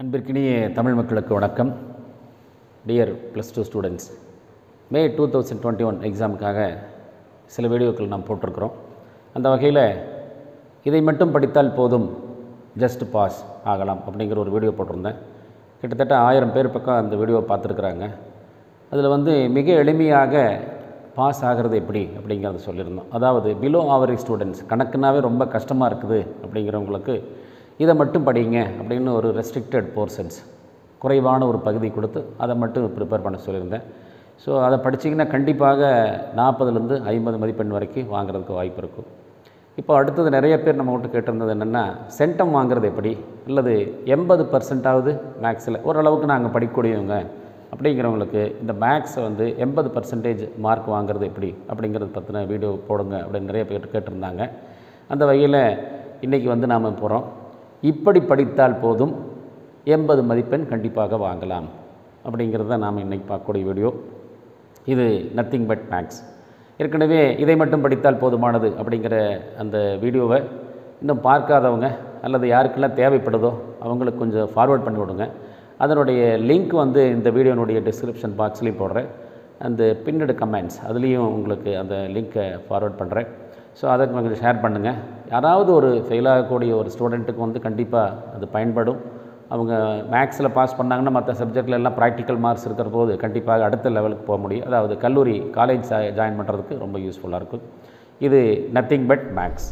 அன்பிற்கினிய தமிழ் மக்களுக்கு வணக்கம் dear plus two students May two thousand twenty one எக்ஸாமுக்காக சில வீடியோக்கள் நாம் போட்டிருக்கிறோம் அந்த வகையில் இதை மட்டும் படித்தால் போதும் ஜஸ்ட் பாஸ் ஆகலாம் அப்படிங்கிற ஒரு வீடியோ போட்டிருந்தேன் கிட்டத்தட்ட ஆயிரம் பேர் பக்கம் அந்த வீடியோவை பார்த்துருக்குறாங்க அதில் வந்து மிக எளிமையாக பாஸ் ஆகிறது எப்படி அப்படிங்கிறத சொல்லியிருந்தோம் அதாவது பிலோ ஆவரேஜ் ஸ்டூடெண்ட்ஸ் கணக்குனாவே ரொம்ப கஷ்டமாக இருக்குது அப்படிங்கிறவங்களுக்கு இதை மட்டும் படிங்க அப்படின்னு ஒரு ரெஸ்ட்ரிக்டட் போர்ஷன்ஸ் குறைவான ஒரு பகுதி கொடுத்து அதை மட்டும் ப்ரிப்பேர் பண்ண சொல்லியிருந்தேன் ஸோ அதை படிச்சிங்கன்னா கண்டிப்பாக நாற்பதுலேருந்து ஐம்பது மதிப்பெண் வரைக்கும் வாங்குறதுக்கு வாய்ப்பு இருக்கும் இப்போ அடுத்தது நிறைய பேர் நம்ம கிட்ட கேட்டிருந்தது என்னென்னா சென்டம் வாங்குறது எப்படி அல்லது எண்பது பர்சன்டாவது மேக்ஸில் ஓரளவுக்கு நாங்கள் படிக்கக்கூடியவங்க அப்படிங்கிறவங்களுக்கு இந்த மேக்ஸை வந்து எண்பது பர்சன்டேஜ் மார்க் வாங்குறது எப்படி அப்படிங்கிறது பற்றின வீடியோ போடுங்க அப்படின்னு நிறைய பேர் கேட்டிருந்தாங்க அந்த வகையில் இன்றைக்கி வந்து நாம் போகிறோம் இப்படி படித்தால் போதும் எண்பது மதிப்பெண் கண்டிப்பாக வாங்கலாம் அப்படிங்கிறது தான் நாம் இன்றைக்கி பார்க்கக்கூடிய வீடியோ இது நத்திங் பட் மேக்ஸ் ஏற்கனவே இதை மட்டும் படித்தால் போதுமானது அப்படிங்கிற அந்த வீடியோவை இன்னும் பார்க்காதவங்க அல்லது யாருக்கெல்லாம் தேவைப்படுதோ அவங்களுக்கு கொஞ்சம் ஃபார்வேர்ட் பண்ணி விடுங்க அதனுடைய லிங்க் வந்து இந்த வீடியோனுடைய டிஸ்கிரிப்ஷன் பாக்ஸ்லேயும் போடுறேன் அந்த பின்னடு கமெண்ட்ஸ் அதுலேயும் உங்களுக்கு அந்த லிங்க்கை ஃபார்வேர்ட் பண்ணுறேன் ஸோ அதை கொஞ்சம் ஷேர் பண்ணுங்கள் யாராவது ஒரு ஃபெயில் ஆகக்கூடிய ஒரு ஸ்டூடெண்ட்டுக்கு வந்து கண்டிப்பாக அது பயன்படும் அவங்க மேக்ஸில் பாஸ் பண்ணாங்கன்னா மற்ற சப்ஜெக்டில் எல்லாம் ப்ராக்டிக்கல் மார்க்ஸ் இருக்கிற போது கண்டிப்பாக அடுத்த லெவலுக்கு போக முடியும் அதாவது கல்லூரி காலேஜ் ஜாயின் பண்ணுறதுக்கு ரொம்ப யூஸ்ஃபுல்லாக இருக்கும் இது நத்திங் பட் மேக்ஸ்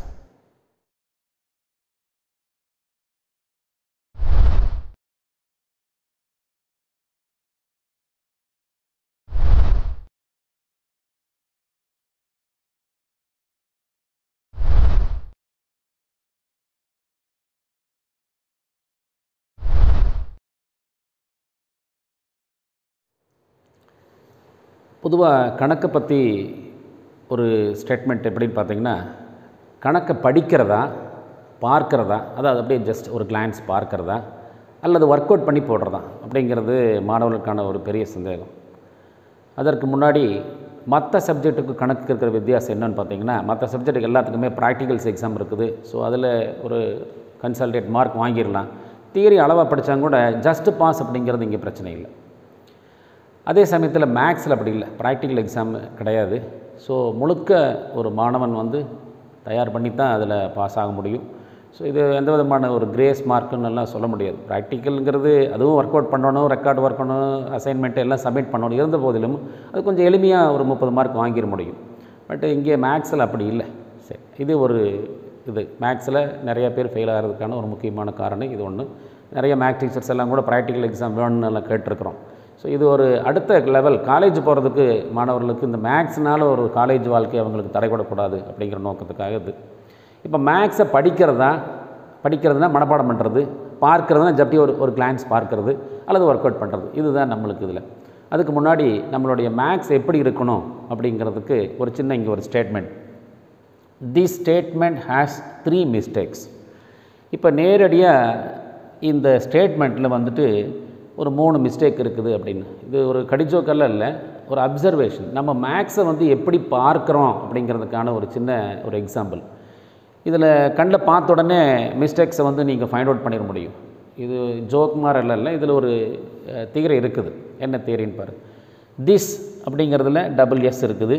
பொதுவாக கணக்கை பற்றி ஒரு ஸ்டேட்மெண்ட் எப்படின்னு பார்த்தீங்கன்னா கணக்கை படிக்கிறதா பார்க்கிறதா அதாவது அப்படியே ஜஸ்ட் ஒரு கிளான்ஸ் பார்க்கிறதா அல்லது ஒர்க் அவுட் பண்ணி போடுறதா அப்படிங்கிறது மாணவர்களுக்கான ஒரு பெரிய சந்தேகம் அதற்கு முன்னாடி மற்ற சப்ஜெக்ட்டுக்கு கணக்கு இருக்கிற வித்தியாசம் என்னன்னு பார்த்தீங்கன்னா மற்ற சப்ஜெக்ட்டுக்கு எல்லாத்துக்குமே ப்ராக்டிகல்ஸ் எக்ஸாம் இருக்குது ஸோ அதில் ஒரு கன்சல்டேட் மார்க் வாங்கிடலாம் தியரி அளவாக படித்தாங்க கூட ஜஸ்ட் பாஸ் அப்படிங்கிறது இங்கே பிரச்சனை இல்லை அதே சமயத்தில் மேக்ஸில் அப்படி இல்லை ப்ராக்டிக்கல் எக்ஸாம் கிடையாது ஸோ முழுக்க ஒரு மாணவன் வந்து தயார் பண்ணி தான் அதில் பாஸ் ஆக முடியும் ஸோ இது எந்த விதமான ஒரு கிரேஸ் மார்க்குன்னு எல்லாம் சொல்ல முடியாது ப்ராக்டிக்கலுங்கிறது அதுவும் ஒர்க் அவுட் பண்ணணும் ரெக்கார்டு ஒர்க் பண்ணணும் அசைன்மெண்ட் எல்லாம் சப்மிட் பண்ணணும் இருந்த போதிலும் அது கொஞ்சம் எளிமையாக ஒரு முப்பது மார்க் வாங்கிட முடியும் பட் இங்கே மேக்ஸில் அப்படி இல்லை சரி இது ஒரு இது மேக்ஸில் நிறைய பேர் ஃபெயில் ஆகிறதுக்கான ஒரு முக்கியமான காரணம் இது ஒன்று நிறைய மேக்ஸ் டீச்சர்ஸ் எல்லாம் கூட ப்ராக்டிக்கல் எக்ஸாம் வேணும்னு எல்லாம் கேட்டிருக்கிறோம் ஸோ இது ஒரு அடுத்த லெவல் காலேஜ் போகிறதுக்கு மாணவர்களுக்கு இந்த மேக்ஸ்னால ஒரு காலேஜ் வாழ்க்கை அவங்களுக்கு தடைபடக்கூடாது அப்படிங்கிற நோக்கத்துக்காக இது இப்போ மேக்ஸை படிக்கிறதா படிக்கிறதுனா மனப்பாடம் பண்ணுறது பார்க்குறதுனா ஜப்டி ஒரு ஒரு கிளான்ஸ் பார்க்கறது அல்லது ஒர்க் அவுட் பண்ணுறது இதுதான் நம்மளுக்கு இதில் அதுக்கு முன்னாடி நம்மளுடைய மேக்ஸ் எப்படி இருக்கணும் அப்படிங்கிறதுக்கு ஒரு சின்ன இங்கே ஒரு statement the statement has three mistakes இப்போ நேரடியாக இந்த ஸ்டேட்மெண்ட்டில் வந்துட்டு ஒரு மூணு மிஸ்டேக் இருக்குது அப்படின்னு இது ஒரு கடிஜோக்கெல்லாம் இல்லை ஒரு அப்சர்வேஷன் நம்ம மேக்ஸை வந்து எப்படி பார்க்குறோம் அப்படிங்கிறதுக்கான ஒரு சின்ன ஒரு எக்ஸாம்பிள் இதில் கண்ணில் பார்த்த உடனே மிஸ்டேக்ஸை வந்து நீங்கள் ஃபைண்ட் அவுட் பண்ணிட முடியும் இது ஜோக் மாதிரி இல்லை இல்லை இதில் ஒரு தியரி இருக்குது என்ன தியரின்னு பாரு திஸ் அப்படிங்கிறதுல டபுள் எஸ் இருக்குது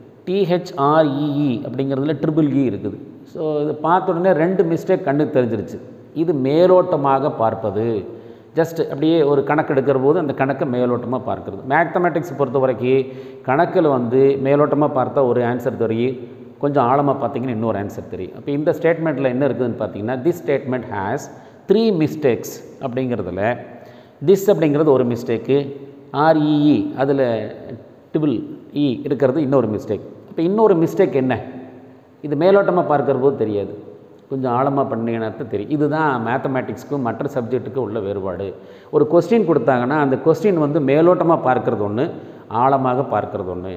டிஹெச்ஆர்இஇ அப்படிங்கிறதுல ட்ரிபிள் இ இருக்குது ஸோ இது பார்த்த உடனே ரெண்டு மிஸ்டேக் கண்ணுக்கு தெரிஞ்சிருச்சு இது மேலோட்டமாக பார்ப்பது ஜஸ்ட் அப்படியே ஒரு கணக்கு எடுக்கிற போது அந்த கணக்கை மேலோட்டமாக பார்க்குறது மேத்தமெட்டிக்ஸ் பொறுத்த வரைக்கும் கணக்கில் வந்து மேலோட்டமாக பார்த்தா ஒரு ஆன்சர் தெரியும் கொஞ்சம் ஆழமாக பார்த்தீங்கன்னா இன்னொரு ஆன்சர் தெரியும் அப்போ இந்த ஸ்டேட்மெண்ட்டில் என்ன இருக்குதுன்னு பார்த்தீங்கன்னா this statement has three mistakes அப்படிங்கிறதுல திஸ் அப்படிங்கிறது ஒரு மிஸ்டேக்கு ஆர்இஇ அதில் டிபிள் இ இருக்கிறது இன்னொரு மிஸ்டேக் இப்போ இன்னொரு மிஸ்டேக் என்ன இது மேலோட்டமாக பார்க்குற போது தெரியாது கொஞ்சம் ஆழமாக பண்ணிங்கன்னா தெரியும் இதுதான் மேத்தமேட்டிக்ஸ்க்கும் மற்ற சப்ஜெக்ட்டுக்கும் உள்ள வேறுபாடு ஒரு கொஸ்டின் கொடுத்தாங்கன்னா அந்த கொஸ்டின் வந்து மேலோட்டமாக பார்க்குறது ஒன்று ஆழமாக பார்க்குறது ஒன்று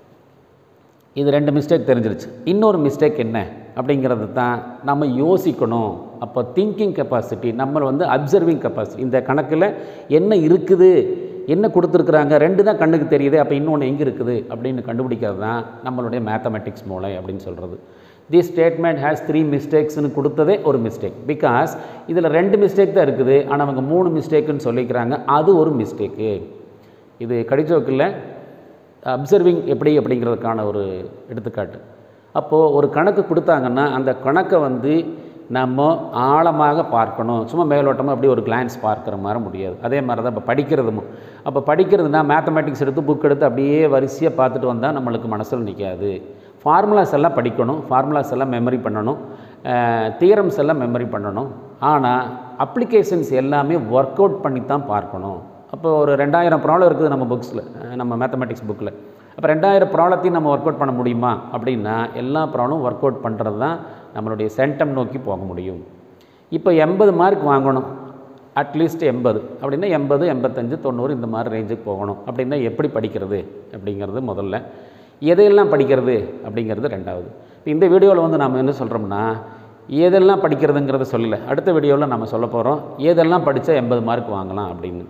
இது ரெண்டு மிஸ்டேக் தெரிஞ்சிருச்சு இன்னொரு மிஸ்டேக் என்ன அப்படிங்கிறது தான் நம்ம யோசிக்கணும் அப்போ திங்கிங் கெப்பாசிட்டி நம்ம வந்து அப்சர்விங் கெப்பாசிட்டி இந்த கணக்கில் என்ன இருக்குது என்ன கொடுத்துருக்குறாங்க ரெண்டு தான் கண்ணுக்கு தெரியுது அப்போ இன்னொன்று எங்கே இருக்குது அப்படின்னு கண்டுபிடிக்கிறது தான் நம்மளுடைய மேத்தமெட்டிக்ஸ் மூளை அப்படின்னு சொல்கிறது தி ஸ்டேட்மெண்ட் ஹேஸ் த்ரீ மிஸ்டேக்ஸ்னு கொடுத்ததே ஒரு மிஸ்டேக் பிகாஸ் இதில் ரெண்டு மிஸ்டேக் தான் இருக்குது ஆனால் அவங்க மூணு மிஸ்டேக்குன்னு சொல்லிக்கிறாங்க அது ஒரு மிஸ்டேக்கு இது கடிச்சோக்கில் அப்சர்விங் எப்படி அப்படிங்கிறதுக்கான ஒரு எடுத்துக்காட்டு அப்போது ஒரு கணக்கு கொடுத்தாங்கன்னா அந்த கணக்கை வந்து நம்ம ஆழமாக பார்க்கணும் சும்மா மேலோட்டமாக அப்படி ஒரு கிளான்ஸ் பார்க்குற மாதிரி முடியாது அதே மாதிரி தான் இப்போ படிக்கிறதும் அப்போ படிக்கிறதுனா மேத்தமேட்டிக்ஸ் எடுத்து புக் எடுத்து அப்படியே வரிசையாக பார்த்துட்டு வந்தால் நம்மளுக்கு மனசில் நிற்காது ஃபார்முலாஸ் எல்லாம் படிக்கணும் ஃபார்முலாஸ் எல்லாம் மெமரி பண்ணணும் தியரம்ஸ் எல்லாம் மெமரி பண்ணணும் ஆனால் அப்ளிகேஷன்ஸ் எல்லாமே ஒர்க் அவுட் பண்ணி தான் பார்க்கணும் அப்போ ஒரு ரெண்டாயிரம் ப்ராப்ளம் இருக்குது நம்ம புக்ஸில் நம்ம மேத்தமெட்டிக்ஸ் புக்கில் அப்போ ரெண்டாயிரம் ப்ராப்ளத்தையும் நம்ம ஒர்க் அவுட் பண்ண முடியுமா அப்படின்னா எல்லா ப்ராப்ளமும் ஒர்க் அவுட் பண்ணுறது தான் நம்மளுடைய சென்டம் நோக்கி போக முடியும் இப்போ எண்பது மார்க் வாங்கணும் அட்லீஸ்ட் எண்பது அப்படின்னா எண்பது எண்பத்தஞ்சு தொண்ணூறு இந்த மாதிரி ரேஞ்சுக்கு போகணும் அப்படின்னா எப்படி படிக்கிறது அப்படிங்கிறது முதல்ல எதையெல்லாம் படிக்கிறது அப்படிங்கிறது ரெண்டாவது இப்போ இந்த வீடியோவில் வந்து நாம் என்ன சொல்கிறோம்னா எதெல்லாம் படிக்கிறதுங்கிறத சொல்லலை அடுத்த வீடியோவில் நம்ம சொல்ல போகிறோம் எதெல்லாம் படித்தா எண்பது மார்க் வாங்கலாம் அப்படின்னு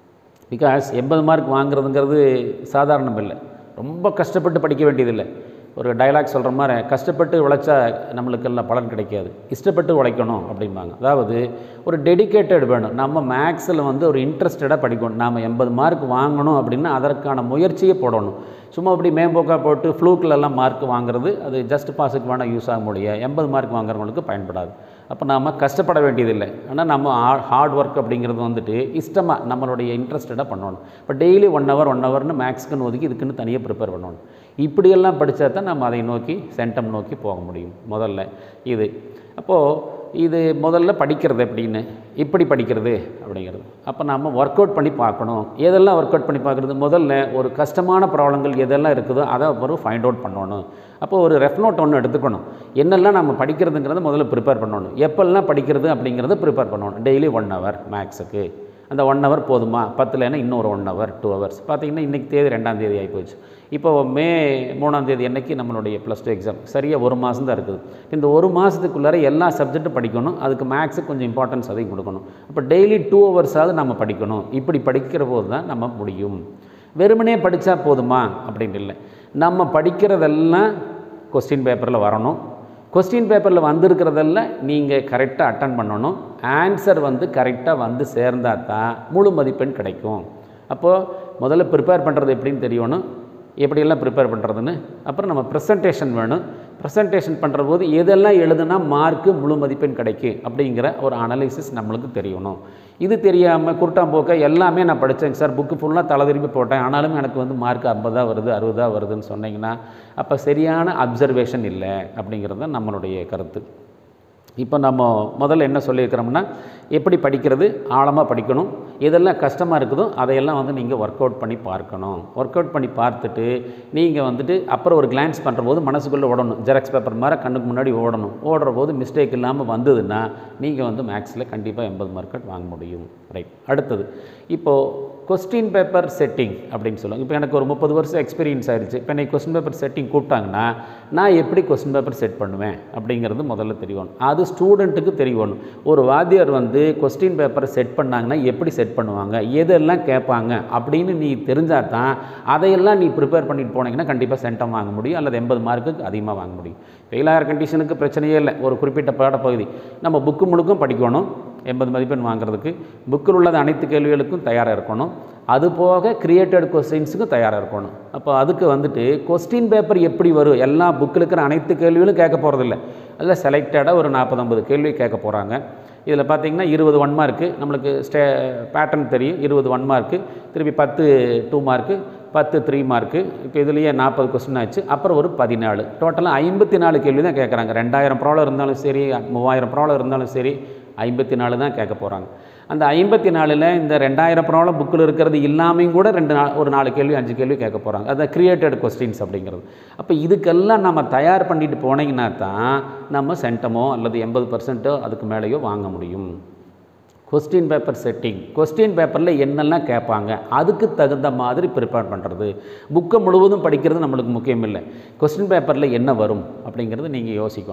பிகாஸ் எண்பது மார்க் வாங்குறதுங்கிறது சாதாரணம் இல்லை ரொம்ப கஷ்டப்பட்டு படிக்க வேண்டியதில்லை ஒரு டைலாக் சொல்கிற மாதிரி கஷ்டப்பட்டு உழைச்சா நம்மளுக்கெல்லாம் பலன் கிடைக்காது இஷ்டப்பட்டு உழைக்கணும் அப்படிம்பாங்க அதாவது ஒரு டெடிக்கேட்டட் வேணும் நம்ம மேக்ஸில் வந்து ஒரு இன்ட்ரெஸ்டடாக படிக்கணும் நாம் எண்பது மார்க் வாங்கணும் அப்படின்னா அதற்கான முயற்சியை போடணும் சும்மா அப்படி மேம்போக்காக போட்டு ஃப்ளூக்கிலெல்லாம் மார்க் வாங்குறது அது ஜஸ்ட் பாஸுக்கு வேணால் யூஸ் ஆக முடியும் எண்பது மார்க் வாங்குறவங்களுக்கு பயன்படாது அப்போ நாம் கஷ்டப்பட வேண்டியதில்லை ஆனால் நம்ம ஹார்ட் ஒர்க் அப்படிங்கிறது வந்துட்டு இஷ்டமாக நம்மளுடைய இன்ட்ரெஸ்டடாக பண்ணணும் இப்போ டெய்லி ஒன் ஹவர் ஒன் ஹவர்னு மேக்ஸ்க்குன்னு ஒதுக்கி இதுக்குன்னு தனியாக ப்ரிப்பேர் பண்ணணும் இப்படியெல்லாம் படித்தா தான் நம்ம அதை நோக்கி சென்டம் நோக்கி போக முடியும் முதல்ல இது அப்போது இது முதல்ல படிக்கிறது எப்படின்னு இப்படி படிக்கிறது அப்படிங்கிறது அப்போ நம்ம ஒர்க் அவுட் பண்ணி பார்க்கணும் எதெல்லாம் ஒர்க் அவுட் பண்ணி பார்க்குறது முதல்ல ஒரு கஷ்டமான ப்ராப்ளங்கள் எதெல்லாம் இருக்குதோ அதை அப்புறம் ஃபைண்ட் அவுட் பண்ணணும் அப்போ ஒரு ரெஃப் நோட் ஒன்று எடுத்துக்கணும் என்னெல்லாம் நம்ம படிக்கிறதுங்கிறத முதல்ல ப்ரிப்பேர் பண்ணணும் எப்பெல்லாம் படிக்கிறது அப்படிங்கிறத ப்ரிப்பேர் பண்ணணும் டெய்லி ஒன் ஹவர் மேக்ஸுக்கு அந்த ஒன் ஹவர் போதுமா பத்துலன்னா இன்னொரு ஒன் ஹவர் டூ ஹவர்ஸ் பார்த்தீங்கன்னா இன்றைக்கி தேதி ரெண்டாம் தேதி ஆகிப்போச்சு இப்போ மே மூணாம் தேதி அன்னைக்கு நம்மளுடைய ப்ளஸ் டூ எக்ஸாம் சரியாக ஒரு மாதம் தான் இருக்குது இந்த ஒரு மாதத்துக்குள்ளார எல்லா சப்ஜெக்ட்டும் படிக்கணும் அதுக்கு மேக்ஸுக்கு கொஞ்சம் இம்பார்ட்டன்ஸ் அதிகம் கொடுக்கணும் அப்போ டெய்லி டூ ஹவர்ஸாவது நம்ம படிக்கணும் இப்படி படிக்கிற போது தான் நம்ம முடியும் வெறுமனே படித்தா போதுமா அப்படின்னு இல்லை நம்ம படிக்கிறதெல்லாம் கொஸ்டின் பேப்பரில் வரணும் கொஸ்டின் பேப்பரில் வந்திருக்கிறதெல்லாம் நீங்கள் கரெக்டாக அட்டன் பண்ணணும் ஆன்சர் வந்து கரெக்டாக வந்து சேர்ந்தால் தான் முழு மதிப்பெண் கிடைக்கும் அப்போது முதல்ல ப்ரிப்பேர் பண்ணுறது எப்படின்னு தெரியணும் எப்படியெல்லாம் ப்ரிப்பேர் பண்ணுறதுன்னு அப்புறம் நம்ம ப்ரெசன்டேஷன் வேணும் ப்ரெசன்டேஷன் பண்ணுற போது எதெல்லாம் எழுதுனா மார்க்கு முழு மதிப்பெண் கிடைக்கும் அப்படிங்கிற ஒரு அனலைசிஸ் நம்மளுக்கு தெரியணும் இது தெரியாமல் குருட்டாம்போக்க எல்லாமே நான் படித்தேங்க சார் புக்கு ஃபுல்லாக தலை திருப்பி போட்டேன் ஆனாலும் எனக்கு வந்து மார்க் ஐம்பதாக வருது அறுபதாக வருதுன்னு சொன்னீங்கன்னா அப்போ சரியான அப்சர்வேஷன் இல்லை அப்படிங்கிறது தான் நம்மளுடைய கருத்து இப்போ நம்ம முதல்ல என்ன சொல்லியிருக்கிறோம்னா எப்படி படிக்கிறது ஆழமாக படிக்கணும் எதெல்லாம் கஷ்டமாக இருக்குதோ அதையெல்லாம் வந்து நீங்கள் ஒர்க் அவுட் பண்ணி பார்க்கணும் ஒர்க் அவுட் பண்ணி பார்த்துட்டு நீங்கள் வந்துட்டு அப்புறம் ஒரு கிளான்ஸ் பண்ணுற போது மனசுக்குள்ளே ஓடணும் ஜெராக்ஸ் பேப்பர் மாதிரி கண்ணுக்கு முன்னாடி ஓடணும் ஓடுற போது மிஸ்டேக் இல்லாமல் வந்ததுன்னா நீங்கள் வந்து மேக்ஸில் கண்டிப்பாக எண்பது மார்க்கெட் வாங்க முடியும் ரைட் அடுத்தது இப்போது கொஸ்டின் பேப்பர் செட்டிங் அப்படின்னு சொல்லுவாங்க இப்போ எனக்கு ஒரு முப்பது வருஷம் எக்ஸ்பீரியன்ஸ் ஆயிடுச்சு இப்போ எனக்கு கொஸ்டின் பேப்பர் செட்டிங் கூப்பிட்டாங்கன்னா நான் எப்படி கொஸ்டின் பேப்பர் செட் பண்ணுவேன் அப்படிங்கிறது முதல்ல தெரியணும் அது ஸ்டூடெண்ட்டுக்கு தெரியணும் ஒரு வாத்தியார் வந்து கொஸ்டின் பேப்பரை செட் பண்ணாங்கன்னா எப்படி செட் பண்ணுவாங்க எதெல்லாம் கேட்பாங்க அப்படின்னு நீ தெரிஞ்சால் தான் அதையெல்லாம் நீ ப்ரிப்பேர் பண்ணிட்டு போனீங்கன்னா கண்டிப்பாக சென்டம் வாங்க முடியும் அல்லது எண்பது மார்க்குக்கு அதிகமாக வாங்க முடியும் ஃபெயிலாகிற கண்டிஷனுக்கு பிரச்சனையே இல்லை ஒரு குறிப்பிட்ட பாடப்பகுதி நம்ம புக்கு முழுக்கும் படிக்கணும் எண்பது மதிப்பெண் வாங்குறதுக்கு புக்கில் உள்ளது அனைத்து கேள்விகளுக்கும் தயாராக இருக்கணும் அது போக கிரியேட்டட் கொஸ்டின்ஸுக்கும் தயாராக இருக்கணும் அப்போ அதுக்கு வந்துட்டு கொஸ்டின் பேப்பர் எப்படி வரும் எல்லா புக்கில் இருக்கிற அனைத்து கேள்விகளும் கேட்க போகிறதில்ல அதில் செலக்டடாக ஒரு நாற்பது ஐம்பது கேள்வி கேட்க போகிறாங்க இதில் பார்த்தீங்கன்னா இருபது ஒன் மார்க்கு நம்மளுக்கு ஸ்டே பேட்டர்ன் தெரியும் இருபது ஒன் மார்க்கு திருப்பி பத்து டூ மார்க்கு பத்து த்ரீ மார்க்கு இப்போ இதுலேயே நாற்பது கொஸ்டின் ஆச்சு அப்புறம் ஒரு பதினாலு டோட்டலாக ஐம்பத்தி நாலு கேள்வி தான் கேட்குறாங்க ரெண்டாயிரம் ப்ராப்ளம் இருந்தாலும் சரி மூவாயிரம் ப்ராப்ளம் இருந்தாலும் சரி ஐம்பத்தி நாலு தான் கேட்க போகிறாங்க அந்த ஐம்பத்தி நாலில் இந்த ரெண்டாயிரம் ப்ராப்ளம் புக்கில் இருக்கிறது இல்லாமையும் கூட ரெண்டு நாள் ஒரு நாலு கேள்வி அஞ்சு கேள்வி கேட்க போகிறாங்க அது கிரியேட்டட் கொஸ்டின்ஸ் அப்படிங்கிறது அப்போ இதுக்கெல்லாம் நம்ம தயார் பண்ணிட்டு போனீங்கன்னா தான் நம்ம சென்டமோ அல்லது எண்பது பர்சன்ட்டோ அதுக்கு மேலேயோ வாங்க முடியும் கொஸ்டின் பேப்பர் செட்டிங் கொஸ்டின் பேப்பரில் என்னெல்லாம் கேட்பாங்க அதுக்கு தகுந்த மாதிரி ப்ரிப்பேர் பண்ணுறது புக்கை முழுவதும் படிக்கிறது நம்மளுக்கு முக்கியம் இல்லை கொஸ்டின் பேப்பரில் என்ன வரும் அப்படிங்கிறது நீங்கள் யோசிக்கணும்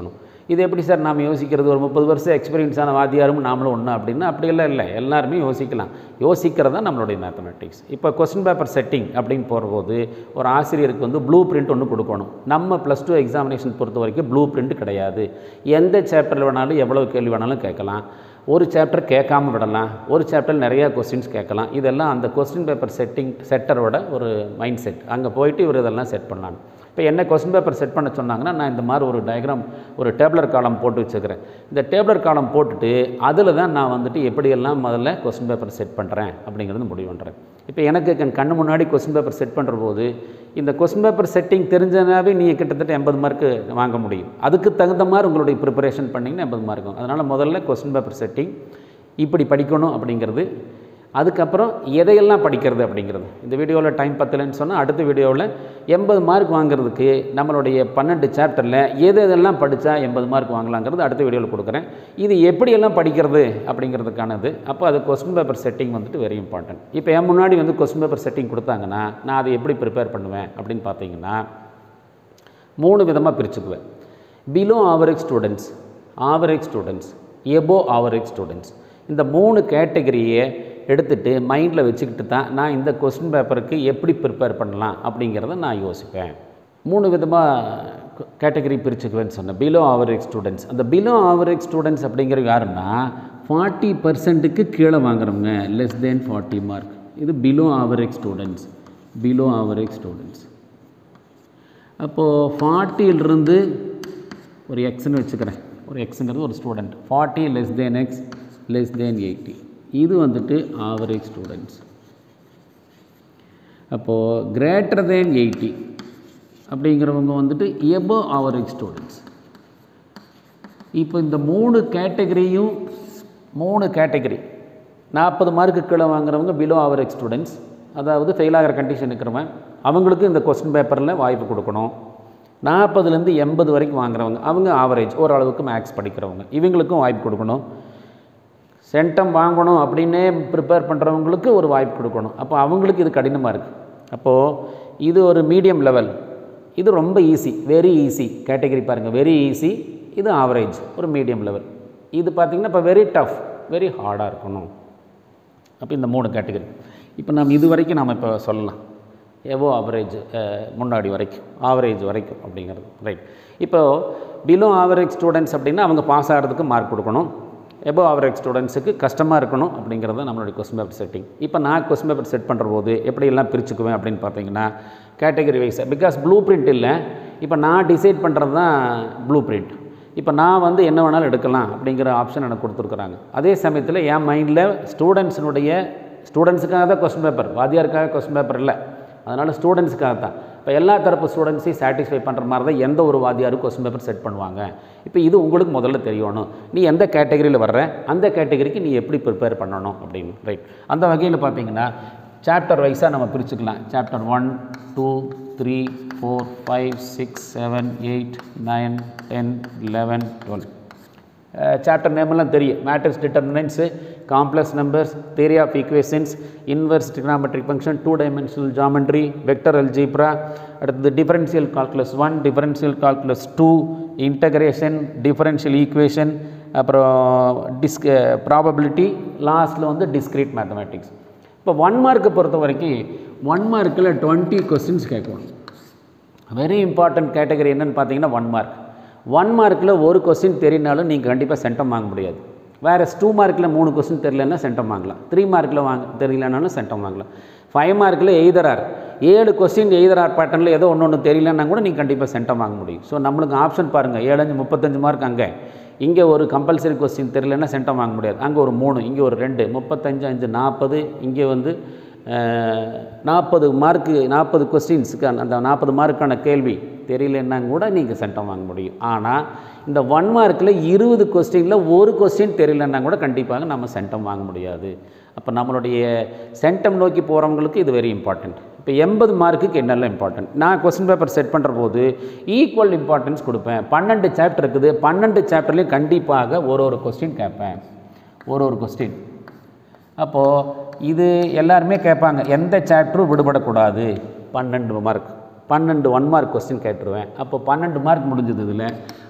இது எப்படி சார் நாம் யோசிக்கிறது ஒரு முப்பது வருஷம் எக்ஸ்பீரியன்ஸான வாத்தியாரும் நாமளும் ஒன்று அப்படின்னா அப்படியெல்லாம் இல்லை எல்லாருமே யோசிக்கலாம் யோசிக்கிறது தான் நம்மளுடைய மேத்தமெட்டிக்ஸ் இப்போ கொஸ்டின் பேப்பர் செட்டிங் அப்படின்னு போகிறபோது ஒரு ஆசிரியருக்கு வந்து ப்ளூ பிரிண்ட் ஒன்று கொடுக்கணும் நம்ம ப்ளஸ் டூ எக்ஸாமினேஷன் பொறுத்த வரைக்கும் ப்ளூ பிரிண்ட் கிடையாது எந்த சாப்டரில் வேணாலும் எவ்வளோ கேள்வி வேணாலும் கேட்கலாம் ஒரு சாப்டர் கேட்காம விடலாம் ஒரு சாப்டர் நிறையா கொஸ்டின்ஸ் கேட்கலாம் இதெல்லாம் அந்த கொஸ்டின் பேப்பர் செட்டிங் செட்டரோட ஒரு மைண்ட் செட் அங்கே போயிட்டு இவர் இதெல்லாம் செட் பண்ணலாம் இப்போ என்ன கொஸ்டின் பேப்பர் செட் பண்ண சொன்னாங்கன்னா நான் இந்த மாதிரி ஒரு டயக்ராம் ஒரு டேப்லர் காலம் போட்டு வச்சுக்கிறேன் இந்த டேப்லர் காலம் போட்டுட்டு அதில் தான் நான் வந்துட்டு எப்படியெல்லாம் முதல்ல கொஸ்டின் பேப்பர் செட் பண்ணுறேன் அப்படிங்கிறது முடிவு பண்ணுறேன் இப்போ எனக்கு என் கண்ணு முன்னாடி கொஸ்டின் பேப்பர் செட் பண்ணுற போது இந்த கொஸ்டின் பேப்பர் செட்டிங் தெரிஞ்சனாவே நீங்கள் கிட்டத்தட்ட எண்பது மார்க்கு வாங்க முடியும் அதுக்கு தகுந்த மாதிரி உங்களுடைய ப்ரிப்பரேஷன் பண்ணிங்கன்னா எண்பது மார்க் வரும் அதனால் முதல்ல கொஸ்டின் பேப்பர் செட்டிங் இப்படி படிக்கணும் அப்படிங்கிறது அதுக்கப்புறம் எதையெல்லாம் படிக்கிறது அப்படிங்கிறது இந்த வீடியோவில் டைம் பத்தலைன்னு சொன்னால் அடுத்த வீடியோவில் எண்பது மார்க் வாங்குறதுக்கு நம்மளுடைய பன்னெண்டு சாப்டரில் எது எதெல்லாம் படித்தா எண்பது மார்க் வாங்கலாங்கிறது அடுத்த வீடியோவில் கொடுக்குறேன் இது எப்படியெல்லாம் படிக்கிறது அப்படிங்கிறதுக்கானது அப்போ அது கொஸ்டின் பேப்பர் செட்டிங் வந்துட்டு வெரி இம்பார்ட்டன்ட் இப்போ என் முன்னாடி வந்து கொஸ்டின் பேப்பர் செட்டிங் கொடுத்தாங்கன்னா நான் அதை எப்படி ப்ரிப்பேர் பண்ணுவேன் அப்படின்னு பார்த்தீங்கன்னா மூணு விதமாக பிரிச்சுக்குவேன் below average students average students above average students இந்த மூணு கேட்டகரியை எடுத்துகிட்டு மைண்டில் வச்சுக்கிட்டு தான் நான் இந்த கொஸ்டின் பேப்பருக்கு எப்படி ப்ரிப்பேர் பண்ணலாம் அப்படிங்கிறத நான் யோசிப்பேன் மூணு விதமாக கேட்டகரி பிரிச்சுக்குவேன்னு சொன்னேன் பிலோ ஆவரேஜ் ஸ்டூடெண்ட்ஸ் அந்த பிலோ ஆவரேஜ் ஸ்டூடெண்ட்ஸ் அப்படிங்கிறது யாருன்னா ஃபார்ட்டி பர்சன்ட்டுக்கு கீழே வாங்குறவங்க லெஸ் தேன் ஃபார்ட்டி மார்க் இது below average students below average students அப்போது ஃபார்ட்டியிலிருந்து ஒரு எக்ஸ்னு வச்சுக்கிறேன் ஒரு எக்ஸுங்கிறது ஒரு student forty less than X less than eighty இது வந்துட்டு ஆவரேஜ் ஸ்டூடெண்ட்ஸ் அப்போது கிரேட்டர் தேன் எயிட்டி அப்படிங்கிறவங்க வந்துட்டு எபோ ஆவரேஜ் ஸ்டூடெண்ட்ஸ் இப்போ இந்த மூணு கேட்டகரியும் மூணு கேட்டகரி நாற்பது மார்க்கு கீழே வாங்குறவங்க பிலோ ஆவரேஜ் ஸ்டூடெண்ட்ஸ் அதாவது ஃபெயில் ஆகிற கண்டிஷன் இருக்கிறவன் அவங்களுக்கு இந்த கொஸ்டின் பேப்பரில் வாய்ப்பு கொடுக்கணும் நாற்பதுலேருந்து எண்பது வரைக்கும் வாங்குறவங்க அவங்க ஆவரேஜ் ஓரளவுக்கு மேக்ஸ் படிக்கிறவங்க இவங்களுக்கும் வாய்ப்பு கொடுக்கணும் சென்டம் வாங்கணும் அப்படின்னே ப்ரிப்பேர் பண்ணுறவங்களுக்கு ஒரு வாய்ப்பு கொடுக்கணும் அப்போ அவங்களுக்கு இது கடினமாக இருக்குது அப்போது இது ஒரு மீடியம் லெவல் இது ரொம்ப ஈஸி வெரி ஈஸி கேட்டகரி பாருங்கள் வெரி ஈஸி இது ஆவரேஜ் ஒரு மீடியம் லெவல் இது பார்த்திங்கன்னா இப்போ வெரி டஃப் வெரி ஹார்டாக இருக்கணும் அப்போ இந்த மூணு கேட்டகரி இப்போ நம்ம இது வரைக்கும் நாம் இப்போ சொல்லலாம் எவோ ஆவரேஜ் முன்னாடி வரைக்கும் ஆவரேஜ் வரைக்கும் அப்படிங்கிறது ரைட் இப்போது பிலோ ஆவரேஜ் ஸ்டூடெண்ட்ஸ் அப்படின்னா அவங்க பாஸ் ஆகிறதுக்கு மார்க் கொடுக்கணும் எபோ ஆவரேஜ் ஸ்டூடெண்ட்ஸுக்கு கஷ்டமாக இருக்கணும் அப்படிங்கிறது நம்மளுடைய கொஸ்டின் பேப்பர் செட்டிங் இப்போ நான் கொஸ்டின் பேப்பர் செட் பண்ணுற போது எப்படியெல்லாம் பிரிச்சுக்குவேன் அப்படின்னு பார்த்தீங்கன்னா category wise because blue print இல்லை இப்போ நான் டிசைட் பண்ணுறது தான் ப்ளூ பிரிண்ட் இப்போ நான் வந்து என்ன வேணாலும் எடுக்கலாம் அப்படிங்கிற ஆப்ஷன் எனக்கு கொடுத்துருக்குறாங்க அதே சமயத்தில் என் மைண்டில் ஸ்டூடெண்ட்ஸினுடைய ஸ்டூடெண்ட்ஸுக்காக தான் கொஸ்டின் பேப்பர் வாத்தியாருக்காக கொஸ்டின் பேப்பர் இல்லை அதனால் ஸ்டூடெண்ட்ஸுக்காக தான் இப்போ எல்லா தரப்பு ஸ்டூடெண்ட்ஸையும் சாட்டிஸ்ஃபை பண்ணுற மாதிரி தான் எந்த ஒரு வாத்தியாரும் கொஸ்டின் பேப்பர் செட் பண்ணுவாங்க இப்போ இது உங்களுக்கு முதல்ல தெரியணும் நீ எந்த கேட்டகரியில் வர்ற அந்த கேட்டகரிக்கு நீ எப்படி ப்ரிப்பேர் பண்ணணும் அப்படின்னு ரைட் அந்த வகையில் பார்த்தீங்கன்னா சாப்டர் வைஸாக நம்ம பிரிச்சுக்கலாம் chapter one two three four five six seven eight nine ten eleven twelve chapter நேமெல்லாம் தெரியும் matrix determinants complex numbers theory of equations inverse trigonometric function two dimensional geometry vector algebra அடுத்தது differential calculus one differential calculus two integration differential equation அப்புறம் டிஸ்க் probability லாஸ்ட்டில் வந்து discrete mathematics இப்போ one மார்க்கை பொறுத்த வரைக்கும் ஒன் மார்க்கில் டுவெண்ட்டி கொஸ்டின்ஸ் கேட்கணும் வெரி இம்பார்ட்டன்ட் கேட்டகரி என்னன்னு பார்த்தீங்கன்னா ஒன் மார்க் ஒன் மார்க்கில் ஒரு கொஸ்டின் தெரியினாலும் நீங்கள் கண்டிப்பாக சென்டம் வாங்க முடியாது வேறு டூ மார்க்கில் மூணு கொஸ்டின் தெரியலன்னா சென்டம் வாங்கலாம் த்ரீ மார்க்கில் வாங்க தெரியலனாலும் சென்டம் வாங்கலாம் ஃபைவ் மார்க்கில் எய்தரார் ஏழு கொஸ்டின் எய்தரார் பேட்டர்னில் ஏதோ ஒன்று ஒன்று தெரியலன்னா கூட நீங்கள் கண்டிப்பாக சென்டம் வாங்க முடியும் ஸோ நம்மளுக்கு ஆப்ஷன் பாருங்கள் ஏழஞ்சு முப்பத்தஞ்சு மார்க் அங்கே இங்கே ஒரு கம்பல்சரி கொஸ்டின் தெரியலன்னா சென்டம் வாங்க முடியாது அங்கே ஒரு மூணு இங்கே ஒரு ரெண்டு முப்பத்தஞ்சு அஞ்சு நாற்பது இங்கே வந்து நாற்பது மார்க்கு நாற்பது கொஸ்டின்ஸுக்கு அந்த நாற்பது மார்க்கான கேள்வி தெரியலன்னா கூட நீங்கள் சென்டம் வாங்க முடியும் ஆனால் இந்த ஒன் மார்க்கில் இருபது கொஸ்டினில் ஒரு கொஸ்டின் தெரியலன்னா கூட கண்டிப்பாக நம்ம சென்டம் வாங்க முடியாது அப்போ நம்மளுடைய சென்டம் நோக்கி போகிறவங்களுக்கு இது வெரி இம்பார்ட்டண்ட் இப்போ எண்பது மார்க்குக்கு என்னெல்லாம் இம்பார்ட்டன்ட் நான் கொஸ்டின் பேப்பர் செட் பண்ணுற போது ஈக்குவல் இம்பார்ட்டன்ஸ் கொடுப்பேன் பன்னெண்டு சாப்டர் இருக்குது பன்னெண்டு சாப்டர்லேயும் கண்டிப்பாக ஒரு ஒரு கொஸ்டின் கேட்பேன் ஒரு ஒரு கொஸ்டின் அப்போது இது எல்லாருமே கேட்பாங்க எந்த சாப்டரும் விடுபடக்கூடாது பன்னெண்டு மார்க் பன்னெண்டு ஒன் மார்க் கொஸ்டின் கேட்டுருவேன் அப்போ பன்னெண்டு மார்க் முடிஞ்சது இதில்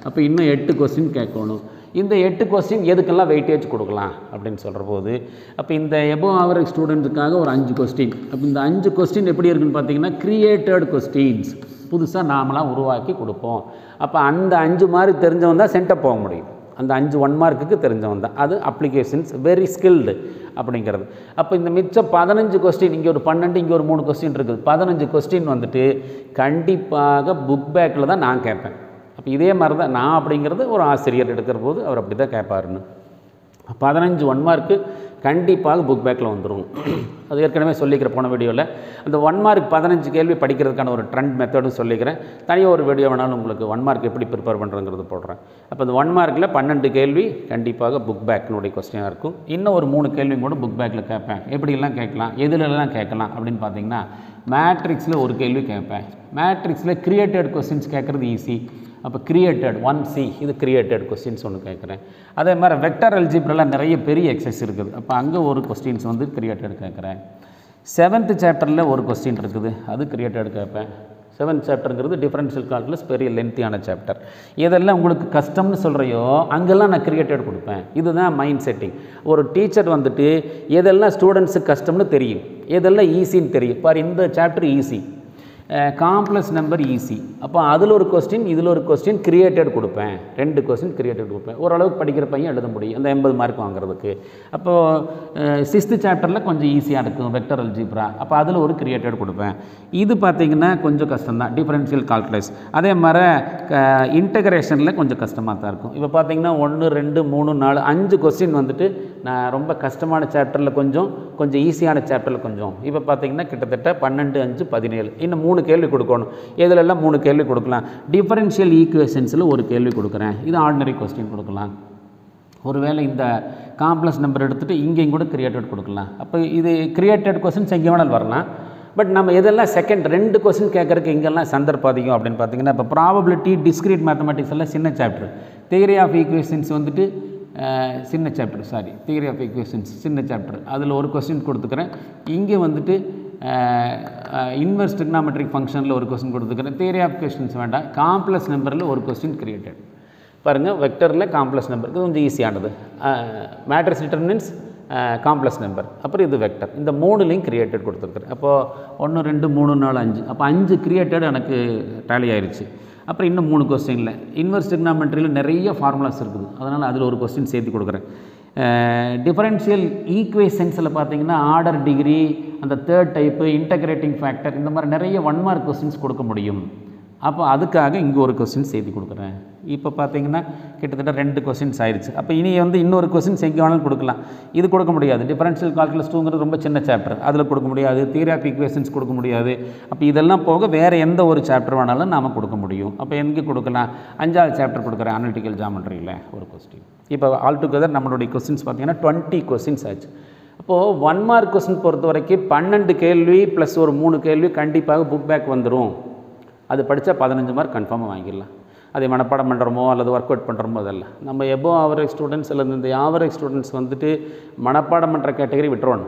அப்போ இன்னும் எட்டு கொஸ்டின் கேட்கணும் இந்த எட்டு கொஸ்டின் எதுக்கெல்லாம் வெயிட்டேஜ் கொடுக்கலாம் அப்படின்னு சொல்கிற போது அப்போ இந்த எபோ ஆவரேஜ் ஸ்டூடெண்ட்டுக்காக ஒரு அஞ்சு கொஸ்டின் அப்போ இந்த அஞ்சு கொஸ்டின் எப்படி இருக்குன்னு பார்த்தீங்கன்னா கிரியேட்டட் கொஸ்டின்ஸ் புதுசாக நாமளாம் உருவாக்கி கொடுப்போம் அப்போ அந்த அஞ்சு மாதிரி தெரிஞ்சவன் தான் சென்டப் போக முடியும் அந்த அஞ்சு ஒன் மார்க்குக்கு தெரிஞ்சவன் தான் அது அப்ளிகேஷன்ஸ் வெரி ஸ்கில்டு அப்படிங்கிறது அப்போ இந்த மிச்சம் பதினஞ்சு கொஸ்டின் இங்கே ஒரு பன்னெண்டு இங்கே ஒரு மூணு கொஸ்டின் இருக்குது பதினஞ்சு கொஸ்டின் வந்துட்டு கண்டிப்பாக புக் பேக்கில் தான் நான் கேட்பேன் அப்போ இதே மாதிரி தான் நான் அப்படிங்கிறது ஒரு ஆசிரியர் எடுக்கிற போது அவர் அப்படி தான் கேட்பாருன்னு பதினஞ்சு ஒன் மார்க்கு கண்டிப்பாக புக் பேக்கில் வந்துடும் அது ஏற்கனவே சொல்லிக்கிற போன வீடியோவில் அந்த ஒன் மார்க் பதினஞ்சு கேள்வி படிக்கிறதுக்கான ஒரு ட்ரெண்ட் மெத்தடும் சொல்லிக்கிறேன் தனியாக ஒரு வீடியோ வேணாலும் உங்களுக்கு ஒன் மார்க் எப்படி ப்ரிப்பேர் பண்ணுறங்கிறது போடுறேன் அப்போ இந்த ஒன் மார்க்கில் பன்னெண்டு கேள்வி கண்டிப்பாக புக் பேக்கினுடைய கொஸ்டினாக இருக்கும் இன்னும் ஒரு மூணு கேள்வி கூட புக் பேக்கில் கேட்பேன் எப்படியெல்லாம் கேட்கலாம் எதுலலாம் கேட்கலாம் அப்படின்னு பார்த்தீங்கன்னா மேட்ரிக்ஸில் ஒரு கேள்வி கேட்பேன் மேட்ரிக்ஸில் கிரியேட்டட் கொஸ்டின்ஸ் கேட்குறது ஈஸி அப்போ கிரியேட்டட் ஒன் சி இது கிரியேட்டட் கொஸ்டின்ஸ் ஒன்று கேட்குறேன் அதே மாதிரி வெக்டர் அல்ஜிப்ரில் நிறைய பெரிய எக்ஸசைஸ் இருக்குது அப்போ அங்கே ஒரு கொஸ்டின்ஸ் வந்து கிரியேட்டட் கேட்குறேன் செவன்த்து சாப்டரில் ஒரு கொஸ்டின் இருக்குது அது கிரியேட்டட் கேட்பேன் செவன்த் சாப்டருங்கிறது டிஃபரன்ஷியல் கால்குலஸ் பெரிய லென்த்தியான சாப்டர் எதெல்லாம் உங்களுக்கு கஷ்டம்னு சொல்கிறையோ அங்கெல்லாம் நான் கிரியேட்டட் கொடுப்பேன் இதுதான் மைண்ட் செட்டிங் ஒரு டீச்சர் வந்துட்டு எதெல்லாம் ஸ்டூடெண்ட்ஸுக்கு கஷ்டம்னு தெரியும் எதெல்லாம் ஈஸின்னு தெரியும் பாரு இந்த chapter easy complex number easy அப்போ அதில் ஒரு கொஸ்டின் இதில் ஒரு கொஸ்டின் கிரியேட்டட் கொடுப்பேன் ரெண்டு கொஸ்டின் கிரியேட்டட் கொடுப்பேன் ஓரளவுக்கு படிக்கிற பையன் எழுத முடியும் அந்த எண்பது மார்க் வாங்குறதுக்கு அப்போது சிக்ஸ்த்து சாப்டரில் கொஞ்சம் ஈஸியாக இருக்கும் வெக்டர் அல்ஜிப்ரா அப்போ அதில் ஒரு கிரியேட்டட் கொடுப்பேன் இது பார்த்திங்கன்னா கொஞ்சம் கஷ்டம் தான் டிஃபரன்ஷியல் கால்குலேஸ் அதே மாதிரி இன்டகிரேஷனில் கொஞ்சம் கஷ்டமாக தான் இருக்கும் இப்போ பார்த்தீங்கன்னா ஒன்று ரெண்டு மூணு நாலு அஞ்சு கொஸ்டின் வந்துட்டு நான் ரொம்ப கஷ்டமான சாப்டரில் கொஞ்சம் கொஞ்சம் ஈஸியான சாப்டரில் கொஞ்சம் இப்போ பார்த்தீங்கன்னா கிட்டத்தட்ட பன்னெண்டு அஞ்சு பதினேழு இன்னும் மூணு கேள்வி கொடுக்கணும் இதிலெல்லாம் மூணு கேள்வி கொடுக்கலாம் டிஃபரன்ஷியல் ஈக்குவேஷன்ஸில் ஒரு கேள்வி கொடுக்குறேன் இது ஆர்டினரி கொஸ்டின் கொடுக்கலாம் ஒருவேளை இந்த காம்ப்ளெக்ஸ் நம்பர் எடுத்துகிட்டு இங்கேயும் கூட கிரியேட்டட் கொடுக்கலாம் அப்போ இது கிரியேட்டட் கொஸ்டின்ஸ் எங்கே வேணாலும் வரலாம் பட் நம்ம இதெல்லாம் செகண்ட் ரெண்டு கொஸ்டின் கேட்குறதுக்கு இங்கெல்லாம் சந்தர்ப்பாதிகம் அப்படின்னு பார்த்தீங்கன்னா இப்போ ப்ராபபிலிட்டி டிஸ்கிரீட் மேத்தமெட்டிக்ஸ் எல்லாம் சின்ன சாப்டர் தியரி ஆஃப் ஈக்குவேஷன்ஸ் வந்துட்டு அஹ், சின்ன chapter sorry theory of equations சின்ன சாப்டர் அதில் ஒரு கொஸ்டின் கொடுத்துக்கிறேன் இங்கே வந்துட்டு இன்வெர்ஸ் டிக்னாமெட்ரிக் ஃபங்க்ஷனில் ஒரு கொஸ்டின் கொடுத்துக்கிறேன் தியரி ஆஃப் கொஸ்டின்ஸ் வேண்டாம் காம்ப்ளெக்ஸ் நம்பரில் ஒரு கொஸ்டின் கிரியேட்டட் பாருங்கள் வெக்டரில் காம்ப்ளெக்ஸ் நம்பர் இது கொஞ்சம் ஈஸியானது மேட்ரிக்ஸ் டிட்டர்மினன்ஸ் காம்ப்ளெக்ஸ் நம்பர் அப்புறம் இது வெக்டர் இந்த மூணுலையும் கிரியேட்டட் கொடுத்துருக்குறேன் அப்போது ஒன்று ரெண்டு மூணு நாலு அஞ்சு அப்போ அஞ்சு கிரியேட்டட் எனக்கு டேலி ஆயிருச்சு அப்புறம் இன்னும் மூணு கொஸ்டினில் இன்வெர்ஸ் டிக்னாமெட்ரியில் நிறைய ஃபார்முலாஸ் இருக்குது அதனால் அதில் ஒரு கொஸ்டின் சேர்த்து கொடுக்குறேன் டிஃபரன்ஷியல் ஈக்குவேஷன்ஸில் பார்த்தீங்கன்னா ஆர்டர் டிகிரி அந்த தேர்ட் டைப்பு இன்டகிரேட்டிங் ஃபேக்டர் இந்த மாதிரி நிறைய ஒன் மார்க் கொஸ்டின்ஸ் கொடுக்க முடியும் அப்போ அதுக்காக இங்கே ஒரு கொஸ்டின் சேர்த்து கொடுக்குறேன் இப்போ பார்த்தீங்கன்னா கிட்டத்தட்ட ரெண்டு கொஸ்டின்ஸ் ஆயிடுச்சு அப்போ இனி வந்து இன்னொரு கொஸ்டின்ஸ் எங்கே வேணாலும் கொடுக்கலாம் இது கொடுக்க முடியாது டிஃபரன்ஷியல் கால்குலஸ் டூங்கிறது ரொம்ப சின்ன சாப்டர் அதில் கொடுக்க முடியாது தியரி ஆஃப் ஈக்குவேஷன்ஸ் கொடுக்க முடியாது அப்போ இதெல்லாம் போக வேறு எந்த ஒரு சாப்டர் வேணாலும் நாம் கொடுக்க முடியும் அப்போ எங்கே கொடுக்கலாம் அஞ்சாவது சாப்டர் கொடுக்குறேன் அனலிட்டிக்கல் ஜாமெட்ரியில் ஒரு கொஸ்டின் இப்போ ஆல் டுகெதர் நம்மளுடைய கொஸ்டின்ஸ் பார்த்தீங்கன்னா டுவெண்ட்டி கொஸ்டின்ஸ் ஆச்சு அப்போது ஒன் மார்க் கொஸ்டின் பொறுத்த வரைக்கும் பன்னெண்டு கேள்வி ப்ளஸ் ஒரு மூணு கேள்வி கண்டிப்பாக புக் பேக் வந்துடும் அது படித்தா பதினஞ்சு மார்க் கன்ஃபார்மாக வாங்கிடலாம் அதை மனப்பாடம் பண்ணுறோமோ அல்லது ஒர்க் அவுட் பண்ணுறோமோ அதல்ல நம்ம எபோ ஆவரேஜ் ஸ்டூடெண்ட்ஸ் அல்லது இந்த ஆவரேஜ் ஸ்டூடெண்ட்ஸ் வந்துட்டு மனப்பாடம் பண்ணுற கேட்டகரி விட்டுறணும்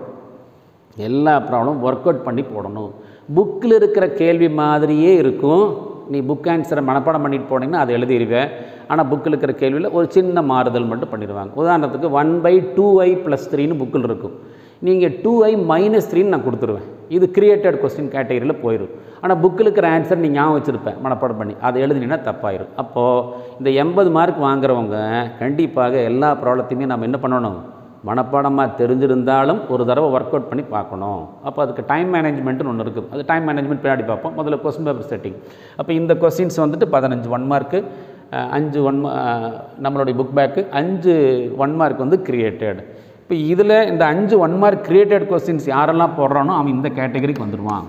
எல்லா ப்ராப்ளமும் ஒர்க் அவுட் பண்ணி போடணும் புக்கில் இருக்கிற கேள்வி மாதிரியே இருக்கும் நீ புக் ஆன்சரை மனப்பாடம் பண்ணிட்டு போனீங்கன்னா அதை எழுதிடுவேன் ஆனால் புக்கில் இருக்கிற கேள்வியில் ஒரு சின்ன மாறுதல் மட்டும் பண்ணிடுவாங்க உதாரணத்துக்கு one by two I plus த்ரீன்னு புக்கில் இருக்கும் நீங்கள் டூ ஐ மைனஸ் த்ரீன்னு நான் கொடுத்துருவேன் இது கிரியேட்டட் கொஸ்டின் கேட்டகரியில் போயிடும் ஆனால் புக்கில் இருக்கிற ஆன்சர் நீ ஞாபகம் வச்சுருப்பேன் மனப்பாடம் பண்ணி அதை எழுதினீங்கன்னா தப்பாயிரும் அப்போது இந்த எண்பது மார்க் வாங்குறவங்க கண்டிப்பாக எல்லா ப்ராப்ளத்தையுமே நம்ம என்ன பண்ணணும் மனப்பாடமாக தெரிஞ்சிருந்தாலும் ஒரு தடவை ஒர்க் அவுட் பண்ணி பார்க்கணும் அப்போ அதுக்கு டைம் மேனேஜ்மெண்ட்னு ஒன்று இருக்குது அது டைம் மேனேஜ்மெண்ட் பின்னாடி பார்ப்போம் முதல்ல கொஸ்டின் பேப்பர் செட்டிங் அப்போ இந்த கொஸ்டின்ஸ் வந்துட்டு பதினஞ்சு ஒன் மார்க்கு அஞ்சு ஒன் நம்மளுடைய புக் பேக்கு அஞ்சு ஒன் மார்க் வந்து கிரியேட்டட் இப்போ இதில் இந்த அஞ்சு ஒன் மார்க் கிரியேட்டட் கொஸ்டின்ஸ் யாரெல்லாம் போடுறானோ அவன் இந்த கேட்டகரிக்கு வந்துடுவான்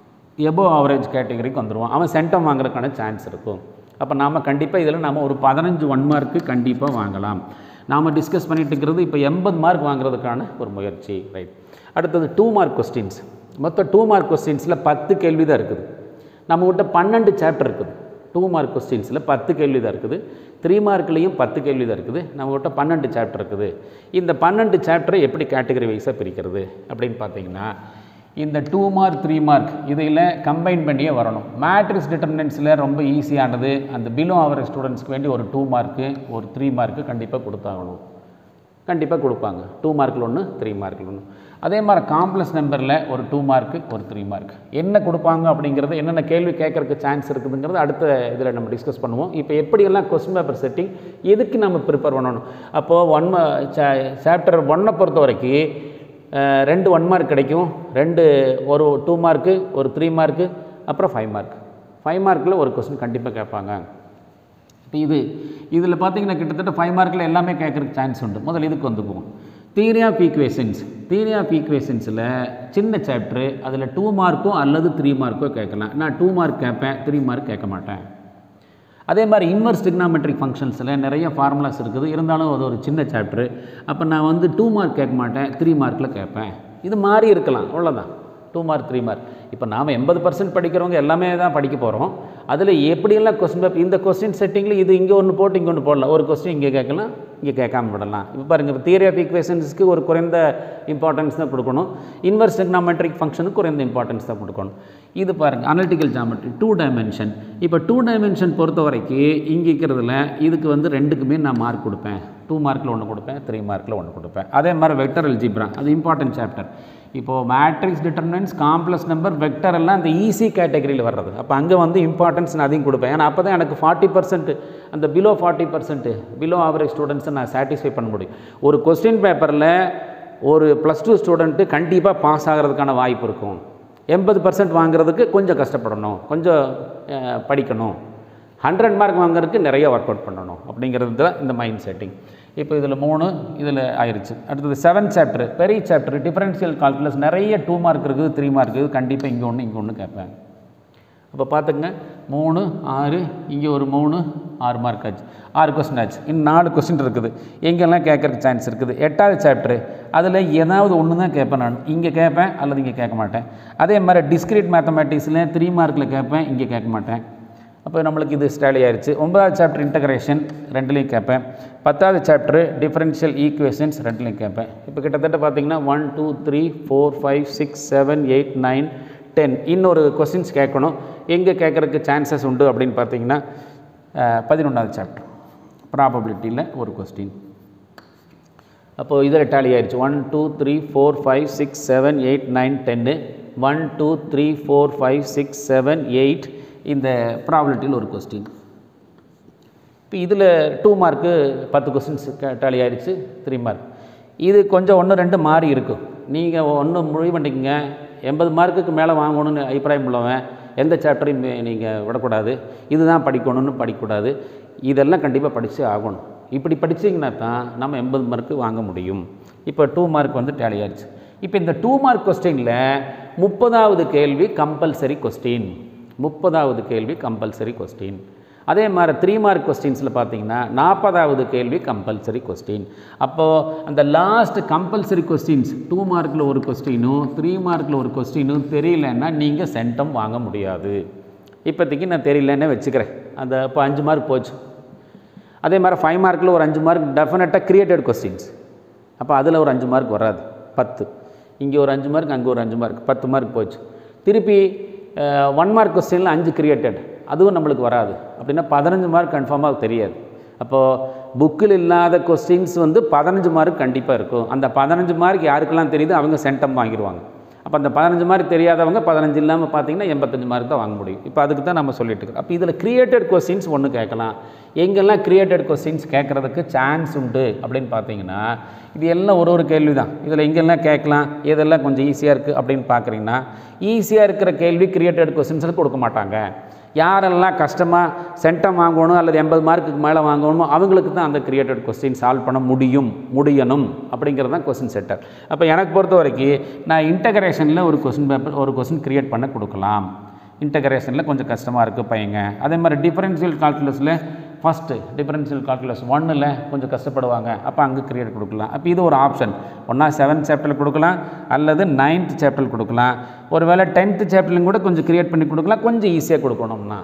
எபோ ஆவரேஜ் கேட்டகரிக்கு வந்துடுவான் அவன் சென்டம் வாங்குறதுக்கான சான்ஸ் இருக்கும் அப்போ நாம் கண்டிப்பாக இதில் நாம் ஒரு பதினஞ்சு ஒன் மார்க்கு கண்டிப்பாக வாங்கலாம் நாம் டிஸ்கஸ் பண்ணிட்டு இருக்கிறது இப்போ எண்பது மார்க் வாங்குறதுக்கான ஒரு முயற்சி ரைட் அடுத்தது டூ மார்க் கொஸ்டின்ஸ் மொத்தம் டூ மார்க் கொஸ்டின்ஸில் பத்து கேள்வி தான் இருக்குது நம்மகிட்ட பன்னெண்டு சாப்டர் இருக்குது டூ மார்க் கொஸ்டின்ஸில் பத்து கேள்வி தான் இருக்குது த்ரீ மார்க்லேயும் பத்து கேள்வி தான் இருக்குது நம்மகிட்ட பன்னெண்டு சாப்டர் இருக்குது இந்த பன்னெண்டு சாப்டரை எப்படி கேட்டகரி வைஸாக பிரிக்கிறது அப்படின்னு பார்த்தீங்கன்னா இந்த டூ மார்க் த்ரீ மார்க் இதில் கம்பைன் பண்ணியே வரணும் மேட்ரிக்ஸ் டிட்டர்மினன்ஸில் ரொம்ப ஈஸியானது அந்த பிலோ ஆவரேஜ் ஸ்டூடெண்ட்ஸ்க்கு வேண்டி ஒரு டூ மார்க்கு ஒரு த்ரீ மார்க்கு கண்டிப்பாக கொடுத்தாகணும் கண்டிப்பாக கொடுப்பாங்க டூ மார்க்கில் ஒன்று த்ரீ மார்க்கில் ஒன்று அதே மாதிரி காம்ப்ளெக்ஸ் நம்பரில் ஒரு டூ மார்க்கு ஒரு த்ரீ மார்க் என்ன கொடுப்பாங்க அப்படிங்கிறது என்னென்ன கேள்வி கேட்கறதுக்கு சான்ஸ் இருக்குதுங்கிறது அடுத்த இதில் நம்ம டிஸ்கஸ் பண்ணுவோம் இப்போ எப்படியெல்லாம் கொஸ்டின் பேப்பர் செட்டிங் எதுக்கு நம்ம ப்ரிப்பேர் பண்ணணும் அப்போது ஒன் சாப்டர் ஒன்னை பொறுத்த வரைக்கும் அஹ், ரெண்டு ஒன் மார்க் கிடைக்கும் ரெண்டு ஒரு டூ மார்க்கு ஒரு த்ரீ மார்க்கு அப்புறம் ஃபைவ் மார்க் ஃபைவ் மார்க்கில் ஒரு கொஸ்டின் கண்டிப்பாக கேட்பாங்க இப்போ இது இதில் பார்த்தீங்கன்னா கிட்டத்தட்ட ஃபைவ் மார்க்கில் எல்லாமே கேட்குறதுக்கு சான்ஸ் உண்டு முதல்ல இதுக்கு வந்துக்குவோம் theory of equations theory of ஈக்குவேஷன்ஸில் சின்ன சாப்டரு அதில் டூ மார்க்கோ அல்லது த்ரீ மார்க்கோ கேட்கலாம் நான் டூ மார்க் கேட்பேன் த்ரீ மார்க் கேட்க மாட்டேன் அதே மாதிரி இன்வர்ஸ் டிக்னாமெட்ரிக் ஃபங்க்ஷன்ஸில் நிறைய ஃபார்முலாஸ் இருக்குது இருந்தாலும் அது ஒரு சின்ன சாப்டரு அப்போ நான் வந்து டூ மார்க் கேட்க மாட்டேன் த்ரீ மார்க்கில் கேட்பேன் இது மாறி இருக்கலாம் அவ்வளோதான் டூ மார்க் த்ரீ மார்க் இப்போ நாம் எண்பது பர்சன்ட் படிக்கிறவங்க எல்லாமே தான் படிக்க போகிறோம் அதில் எப்படியெல்லாம் கொஸ்டின் பேப்பர் இந்த கொஸ்டின் செட்டிங்கில் இது இங்கே ஒன்று போட்டு இங்கே ஒன்று போடலாம் ஒரு கொஸ்டின் இங்கே கேட்கலாம் இங்கே கேட்காம விடலாம் இப்போ பாருங்கள் இப்போ தியரி ஆஃப் ஈக்குவேஷன்ஸ்க்கு ஒரு குறைந்த இம்பார்ட்டன்ஸ் தான் கொடுக்கணும் இன்வர்ஸ் டெக்னாமெட்ரிக் ஃபங்க்ஷனுக்கு குறைந்த இம்பார்ட்டன்ஸ் தான் கொடுக்கணும் இது பாருங்கள் அனலிட்டிக்கல் ஜாமெட்ரி டூ டைமென்ஷன் இப்போ டூ டைமென்ஷன் பொறுத்த வரைக்கும் இங்கே இருக்கிறதுல இதுக்கு வந்து ரெண்டுக்குமே நான் மார்க் கொடுப்பேன் டூ மார்க்கில் ஒன்று கொடுப்பேன் த்ரீ மார்க்கில் ஒன்று கொடுப்பேன் அதே மாதிரி வெக்டர் அல்ஜிப்ரா அது இம்பார்ட்டன்ட் சாப்டர் இப்போது matrix determinants complex number vector எல்லாம் அந்த ஈஸி கேட்டகரியில் வர்றது அப்போ அங்கே வந்து இம்பார்ட்டன்ஸ் நான் அதையும் கொடுப்பேன் ஏன்னா அப்போ தான் எனக்கு ஃபார்ட்டி பர்சன்ட் அந்த below forty percent below average ஸ்டூடெண்ட்ஸை நான் சாட்டிஸ்ஃபை பண்ண முடியும் ஒரு கொஸ்டின் பேப்பரில் ஒரு ப்ளஸ் டூ ஸ்டூடெண்ட்டு கண்டிப்பாக பாஸ் ஆகிறதுக்கான வாய்ப்பு இருக்கும் எண்பது பர்சன்ட் வாங்குறதுக்கு கொஞ்சம் கஷ்டப்படணும் கொஞ்சம் அஹ், படிக்கணும் ஹண்ட்ரட் மார்க் வாங்குறதுக்கு நிறைய ஒர்க் அவுட் பண்ணணும் அப்படிங்கிறது தான் இந்த மைண்ட் செட்டிங் இப்போ இதில் மூணு இதில் ஆயிருச்சு அடுத்தது செவன் சாப்டர் பெரிய சாப்டர் டிஃபரன்ஷியல் கால்குலஸ் நிறைய டூ மார்க் இருக்குது த்ரீ மார்க் இருக்குது கண்டிப்பாக இங்கே ஒன்று இங்கே ஒன்று கேட்பேன் அப்போ பார்த்துங்க மூணு ஆறு இங்கே ஒரு மூணு ஆறு மார்க் ஆச்சு ஆறு கொஸ்டின் ஆச்சு இன்னும் நாலு கொஸ்டின் இருக்குது எங்கெல்லாம் கேட்கறதுக்கு சான்ஸ் இருக்குது எட்டாவது சாப்டரு அதில் ஏதாவது ஒன்று தான் கேட்பேன் நான் இங்கே கேட்பேன் அல்லது இங்கே கேட்க மாட்டேன் அதே மாதிரி டிஸ்கிரீட் மேத்தமேட்டிக்ஸில் த்ரீ மார்க்கில் கேட்பேன் இங்கே கேட்க மாட்டேன் அப்போ நம்மளுக்கு இது ஸ்டாலி ஆயிடுச்சு ஒன்பதாவது சாப்டர் இன்டகிரேஷன் ரெண்டுலேயும் கேட்பேன் பத்தாவது சாப்டர் டிஃபரன்ஷியல் ஈக்குவேஷன்ஸ் ரெண்டுலேயும் கேட்பேன் இப்போ கிட்டத்தட்ட பார்த்தீங்கன்னா one two three four five six seven eight nine ten இன்னொரு கொஸ்டின்ஸ் கேட்கணும் எங்கே கேட்குறதுக்கு சான்சஸ் உண்டு அப்படின்னு பார்த்தீங்கன்னா பதினொன்றாவது சாப்டர் ப்ராபபிலிட்டியில் ஒரு கொஸ்டின் அப்போது இதில் டேலி ஆயிடுச்சு one two three four five six seven eight nine டென்னு one two three four five six seven eight இந்த ப்ராபபிலிட்டியில் ஒரு கொஸ்டின் இப்போ இதில் டூ மார்க்கு பத்து கொஸ்டின்ஸ் டேலி ஆயிடுச்சு த்ரீ மார்க் இது கொஞ்சம் ஒன்று ரெண்டு மாறி இருக்கும் நீங்கள் ஒன்று முடிவு பண்ணிக்கங்க எண்பது மார்க்குக்கு மேலே வாங்கணும்னு அபிப்பிராயம் உள்ளவன் எந்த சாப்டரையும் நீங்கள் விடக்கூடாது இதுதான் படிக்கணும்னு படிக்கக்கூடாது இதெல்லாம் கண்டிப்பாக படித்து ஆகணும் இப்படி படிச்சீங்கன்னா தான் நம்ம எண்பது மார்க்கு வாங்க முடியும் இப்போ டூ மார்க் வந்து டேலி ஆயிடுச்சு இப்போ இந்த டூ மார்க் கொஸ்டினில் முப்பதாவது கேள்வி கம்பல்சரி கொஸ்டின் முப்பதாவது கேள்வி கம்பல்சரி கொஸ்டின் அதே மாதிரி த்ரீ மார்க் கொஸ்டின்ஸில் பார்த்தீங்கன்னா நாற்பதாவது கேள்வி கம்பல்சரி கொஸ்டின் அப்போது அந்த லாஸ்ட் கம்பல்சரி கொஸ்டின்ஸ் டூ மார்க்கில் ஒரு கொஸ்டினும் த்ரீ மார்க்கில் ஒரு கொஸ்டினும் தெரியலன்னா நீங்கள் சென்டம் வாங்க முடியாது இப்போதைக்கு நான் தெரியலன்னே வச்சுக்கிறேன் அந்த இப்போ அஞ்சு மார்க் போச்சு அதே மாதிரி ஃபைவ் மார்க்கில் ஒரு அஞ்சு மார்க் டெஃபினட்டாக கிரியேட்டட் கொஸ்டின்ஸ் அப்போ அதில் ஒரு அஞ்சு மார்க் வராது பத்து இங்கே ஒரு அஞ்சு மார்க் அங்கே ஒரு அஞ்சு மார்க் பத்து மார்க் போச்சு திருப்பி ஒன் மார்க் கொஸ்டினில் அஞ்சு கிரியேட்டட் அதுவும் நம்மளுக்கு வராது அப்படின்னா பதினஞ்சு மார்க் கன்ஃபார்மாக தெரியாது அப்போது புக்கில் இல்லாத கொஸ்டின்ஸ் வந்து பதினஞ்சு மார்க் கண்டிப்பாக இருக்கும் அந்த பதினஞ்சு மார்க் யாருக்கெல்லாம் தெரியுது அவங்க சென்டம் வாங்கிடுவாங்க அப்போ அந்த பதினஞ்சு மார்க் தெரியாதவங்க பதினஞ்சு இல்லாமல் பார்த்தீங்கன்னா எண்பத்தஞ்சு மார்க் தான் வாங்க முடியும் இப்போ அதுக்கு தான் நம்ம சொல்லிட்டு இருக்கோம் அப்போ இதில் கிரியேட்டட் கொஸ்டின்ஸ் ஒன்று கேட்கலாம் எங்கெல்லாம் கிரியேட்டட் கொஸ்டின்ஸ் கேட்குறதுக்கு சான்ஸ் உண்டு அப்படின்னு பார்த்தீங்கன்னா இது எல்லாம் ஒரு ஒரு கேள்வி தான் இதில் எங்கெல்லாம் கேட்கலாம் எதெல்லாம் கொஞ்சம் ஈஸியாக இருக்குது அப்படின்னு பார்க்குறீங்கன்னா ஈஸியாக இருக்கிற கேள்வி கிரியேட்டட் கொஸ்டின்ஸில் கொடுக்க மாட்டாங்க யாரெல்லாம் கஷ்டமாக சென்டம் வாங்கணும் அல்லது எண்பது மார்க்குக்கு மேலே வாங்கணுமோ அவங்களுக்கு தான் அந்த கிரியேட்டட் கொஸ்டின் சால்வ் பண்ண முடியும் முடியணும் அப்படிங்கிறது தான் கொஸ்டின் செட்டர் அப்போ எனக்கு பொறுத்த வரைக்கும் நான் இன்டகிரேஷனில் ஒரு கொஸ்டின் பேப்பர் ஒரு கொஸ்டின் கிரியேட் பண்ண கொடுக்கலாம் இன்டகிரேஷனில் கொஞ்சம் கஷ்டமாக இருக்குது பையங்க அதே மாதிரி டிஃபரன்ஷியல் கால்குலஸில் ஃபஸ்ட்டு டிஃபரன்ஷியல் கால்குலஸ் ஒன்னில் கொஞ்சம் கஷ்டப்படுவாங்க அப்போ அங்கே கிரியேட் கொடுக்கலாம் அப்போ இது ஒரு ஆப்ஷன் ஒன்றா செவன்த் சாப்டரில் கொடுக்கலாம் அல்லது நைன்த் சாப்டர் கொடுக்கலாம் ஒருவேளை டென்த்து சாப்டர்லையும் கூட கொஞ்சம் கிரியேட் பண்ணி கொடுக்கலாம் கொஞ்சம் ஈஸியாக கொடுக்கணும்னா